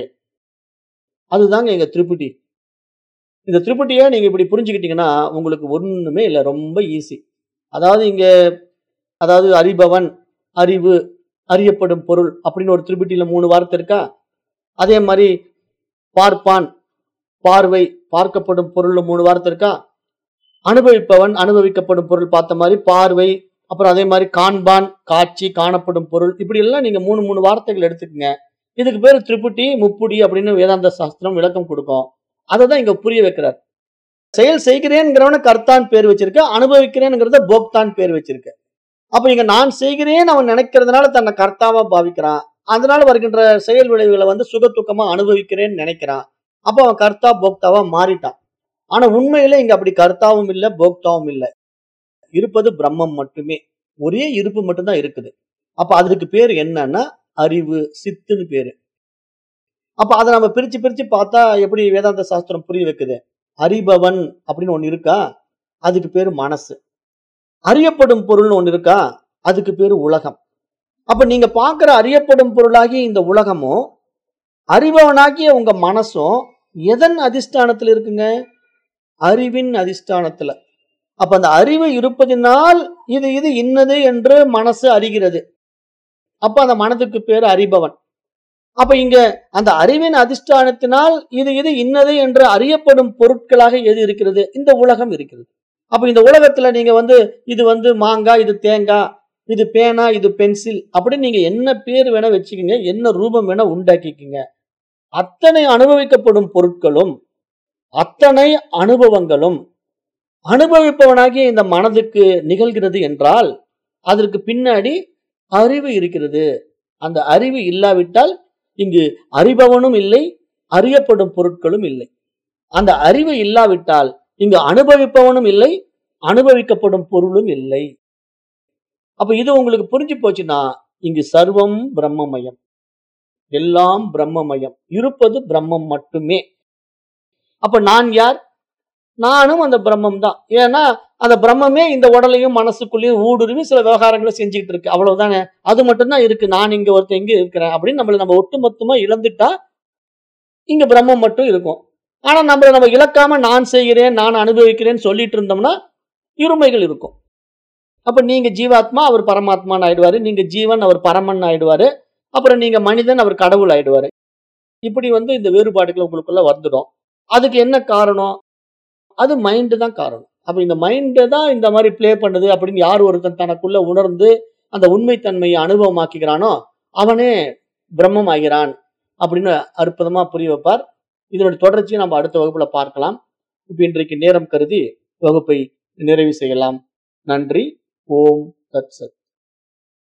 அதுதாங்க எங்க திருப்பதி இந்த திருப்பதியை நீங்க இப்படி புரிஞ்சுக்கிட்டீங்கன்னா உங்களுக்கு ஒண்ணுமே இல்லை ரொம்ப ஈஸி அதாவது இங்க அதாவது அறிபவன் அறிவு அறியப்படும் பொருள் அப்படின்னு ஒரு திருப்பதியில மூணு வார்த்தை இருக்கா அதே மாதிரி பார்ப்பான் பார்வை பார்க்கப்படும் பொருள் மூணு வார்த்தை இருக்கா அனுபவிப்பவன் அனுபவிக்கப்படும் பொருள் பார்த்த மாதிரி பார்வை அப்புறம் அதே மாதிரி காண்பான் காட்சி காணப்படும் பொருள் இப்படி எல்லாம் நீங்க மூணு மூணு வார்த்தைகள் எடுத்துக்கங்க இதுக்கு பேர் திரிபுட்டி முப்புடி அப்படின்னு வேதாந்த சாஸ்திரம் விளக்கம் கொடுக்கும் அதை தான் இங்க புரிய வைக்கிறார் செயல் செய்கிறேன்ங்கிறவன கர்த்தான் பேர் வச்சிருக்க அனுபவிக்கிறேன்ங்கிறத போக்தான் பேர் வச்சிருக்க அப்ப இங்க நான் செய்கிறேன் அவன் நினைக்கிறதுனால தன்னை கர்த்தாவா பாவிக்கிறான் அதனால வருகின்ற செயல் விளைவுகளை வந்து சுகத்துக்கமா அனுபவிக்கிறேன்னு நினைக்கிறான் அப்ப அவன் கர்த்தா போக்தாவா மாறிட்டான் ஆனா உண்மையில இங்க அப்படி கர்த்தாவும் இல்ல போக்தாவும் இல்ல இருப்பது பிரம்மம் மட்டுமே ஒரே இருப்பு மட்டும்தான் இருக்குது அப்ப அதுக்கு பேர் என்னன்னா அறிவு சித்துன்னு பேரு அப்ப அதை நம்ம பிரிச்சு பிரிச்சு பார்த்தா எப்படி வேதாந்த சாஸ்திரம் புரிய வைக்குது அறிபவன் அப்படின்னு ஒண்ணு இருக்கா அதுக்கு பேரு மனசு அறியப்படும் பொருள்னு ஒண்ணு இருக்கா அதுக்கு பேரு உலகம் அப்ப நீங்க பார்க்கிற அறியப்படும் பொருளாகி இந்த உலகமும் அறிபவனாகிய உங்க மனசும் எதன் அதிஷ்டானத்துல இருக்குங்க அறிவின் அதிஷ்டானத்துல அப்ப அந்த அறிவு இருப்பதினால் இது இது இன்னது என்று மனசு அறிகிறது அப்ப அந்த மனதுக்கு பேரு அறிபவன் அப்ப இங்க அந்த அறிவின் அதிஷ்டானத்தினால் இது இது இன்னது என்று அறியப்படும் பொருட்களாக எது இருக்கிறது இந்த உலகம் இருக்கிறது அப்ப இந்த உலகத்துல நீங்க வந்து இது வந்து மாங்காய் இது தேங்காய் இது பேனா இது பென்சில் அப்படின்னு நீங்க என்ன பேர் வேணா வச்சுக்கோங்க என்ன ரூபம் வேணா உண்டாக்கிக்கங்க அத்தனை அனுபவிக்கப்படும் பொருட்களும் அத்தனை அனுபவங்களும் அனுபவிப்பவனாகிய இந்த மனதுக்கு நிகழ்கிறது என்றால் அதற்கு பின்னாடி அறிவு இருக்கிறது அந்த அறிவு இல்லாவிட்டால் இங்கு அறிபவனும் இல்லை அறியப்படும் பொருட்களும் இல்லை அந்த அறிவு இல்லாவிட்டால் இங்கு அனுபவிப்பவனும் இல்லை அனுபவிக்கப்படும் பொருளும் இல்லை அப்ப இது உங்களுக்கு புரிஞ்சு போச்சுன்னா இங்கு சர்வம் பிரம்மமயம் எல்லாம் பிரம்மமயம் இருப்பது பிரம்மம் மட்டுமே அப்ப நான் யார் நானும் அந்த பிரம்மம் தான் ஏன்னா அந்த பிரம்மமே இந்த உடலையும் மனசுக்குள்ளேயும் ஊடுருவி சில விவகாரங்களை செஞ்சுக்கிட்டு இருக்கு அவ்வளவுதானே அது மட்டும்தான் இருக்கு நான் இங்க ஒருத்தன் எங்க இருக்கிறேன் அப்படின்னு நம்மள நம்ம ஒட்டுமொத்தமா இழந்துட்டா இங்க பிரம்மம் மட்டும் இருக்கும் ஆனா நம்மள நம்ம இழக்காம நான் செய்கிறேன் நான் அனுபவிக்கிறேன்னு சொல்லிட்டு இருந்தோம்னா இருமைகள் இருக்கும் அப்ப நீங்க ஜீவாத்மா அவர் பரமாத்மான்னு ஆயிடுவாரு நீங்க ஜீவன் அவர் பரமன் ஆயிடுவாரு அப்புறம் நீங்க மனிதன் அவர் கடவுள் ஆயிடுவாரு இப்படி வந்து இந்த வேறுபாடுகள் உங்களுக்குள்ள வந்துடும் அதுக்கு என்ன காரணம் அது மைண்டு தான் காரணம் அப்ப இந்த மைண்டு தான் இந்த மாதிரி ப்ளே பண்ணுது அப்படின்னு யார் ஒருத்தன் தனக்குள்ள உணர்ந்து அந்த உண்மைத்தன்மையை அனுபவமாக்கிக்கிறானோ அவனே பிரம்மம் ஆகிறான் அப்படின்னு அற்புதமா புரிய வைப்பார் இதனுடைய தொடர்ச்சியை நம்ம அடுத்த வகுப்புல பார்க்கலாம் இப்ப இன்றைக்கு நேரம் கருதி வகுப்பை நிறைவு செய்யலாம் நன்றி ஓம் தத் சத்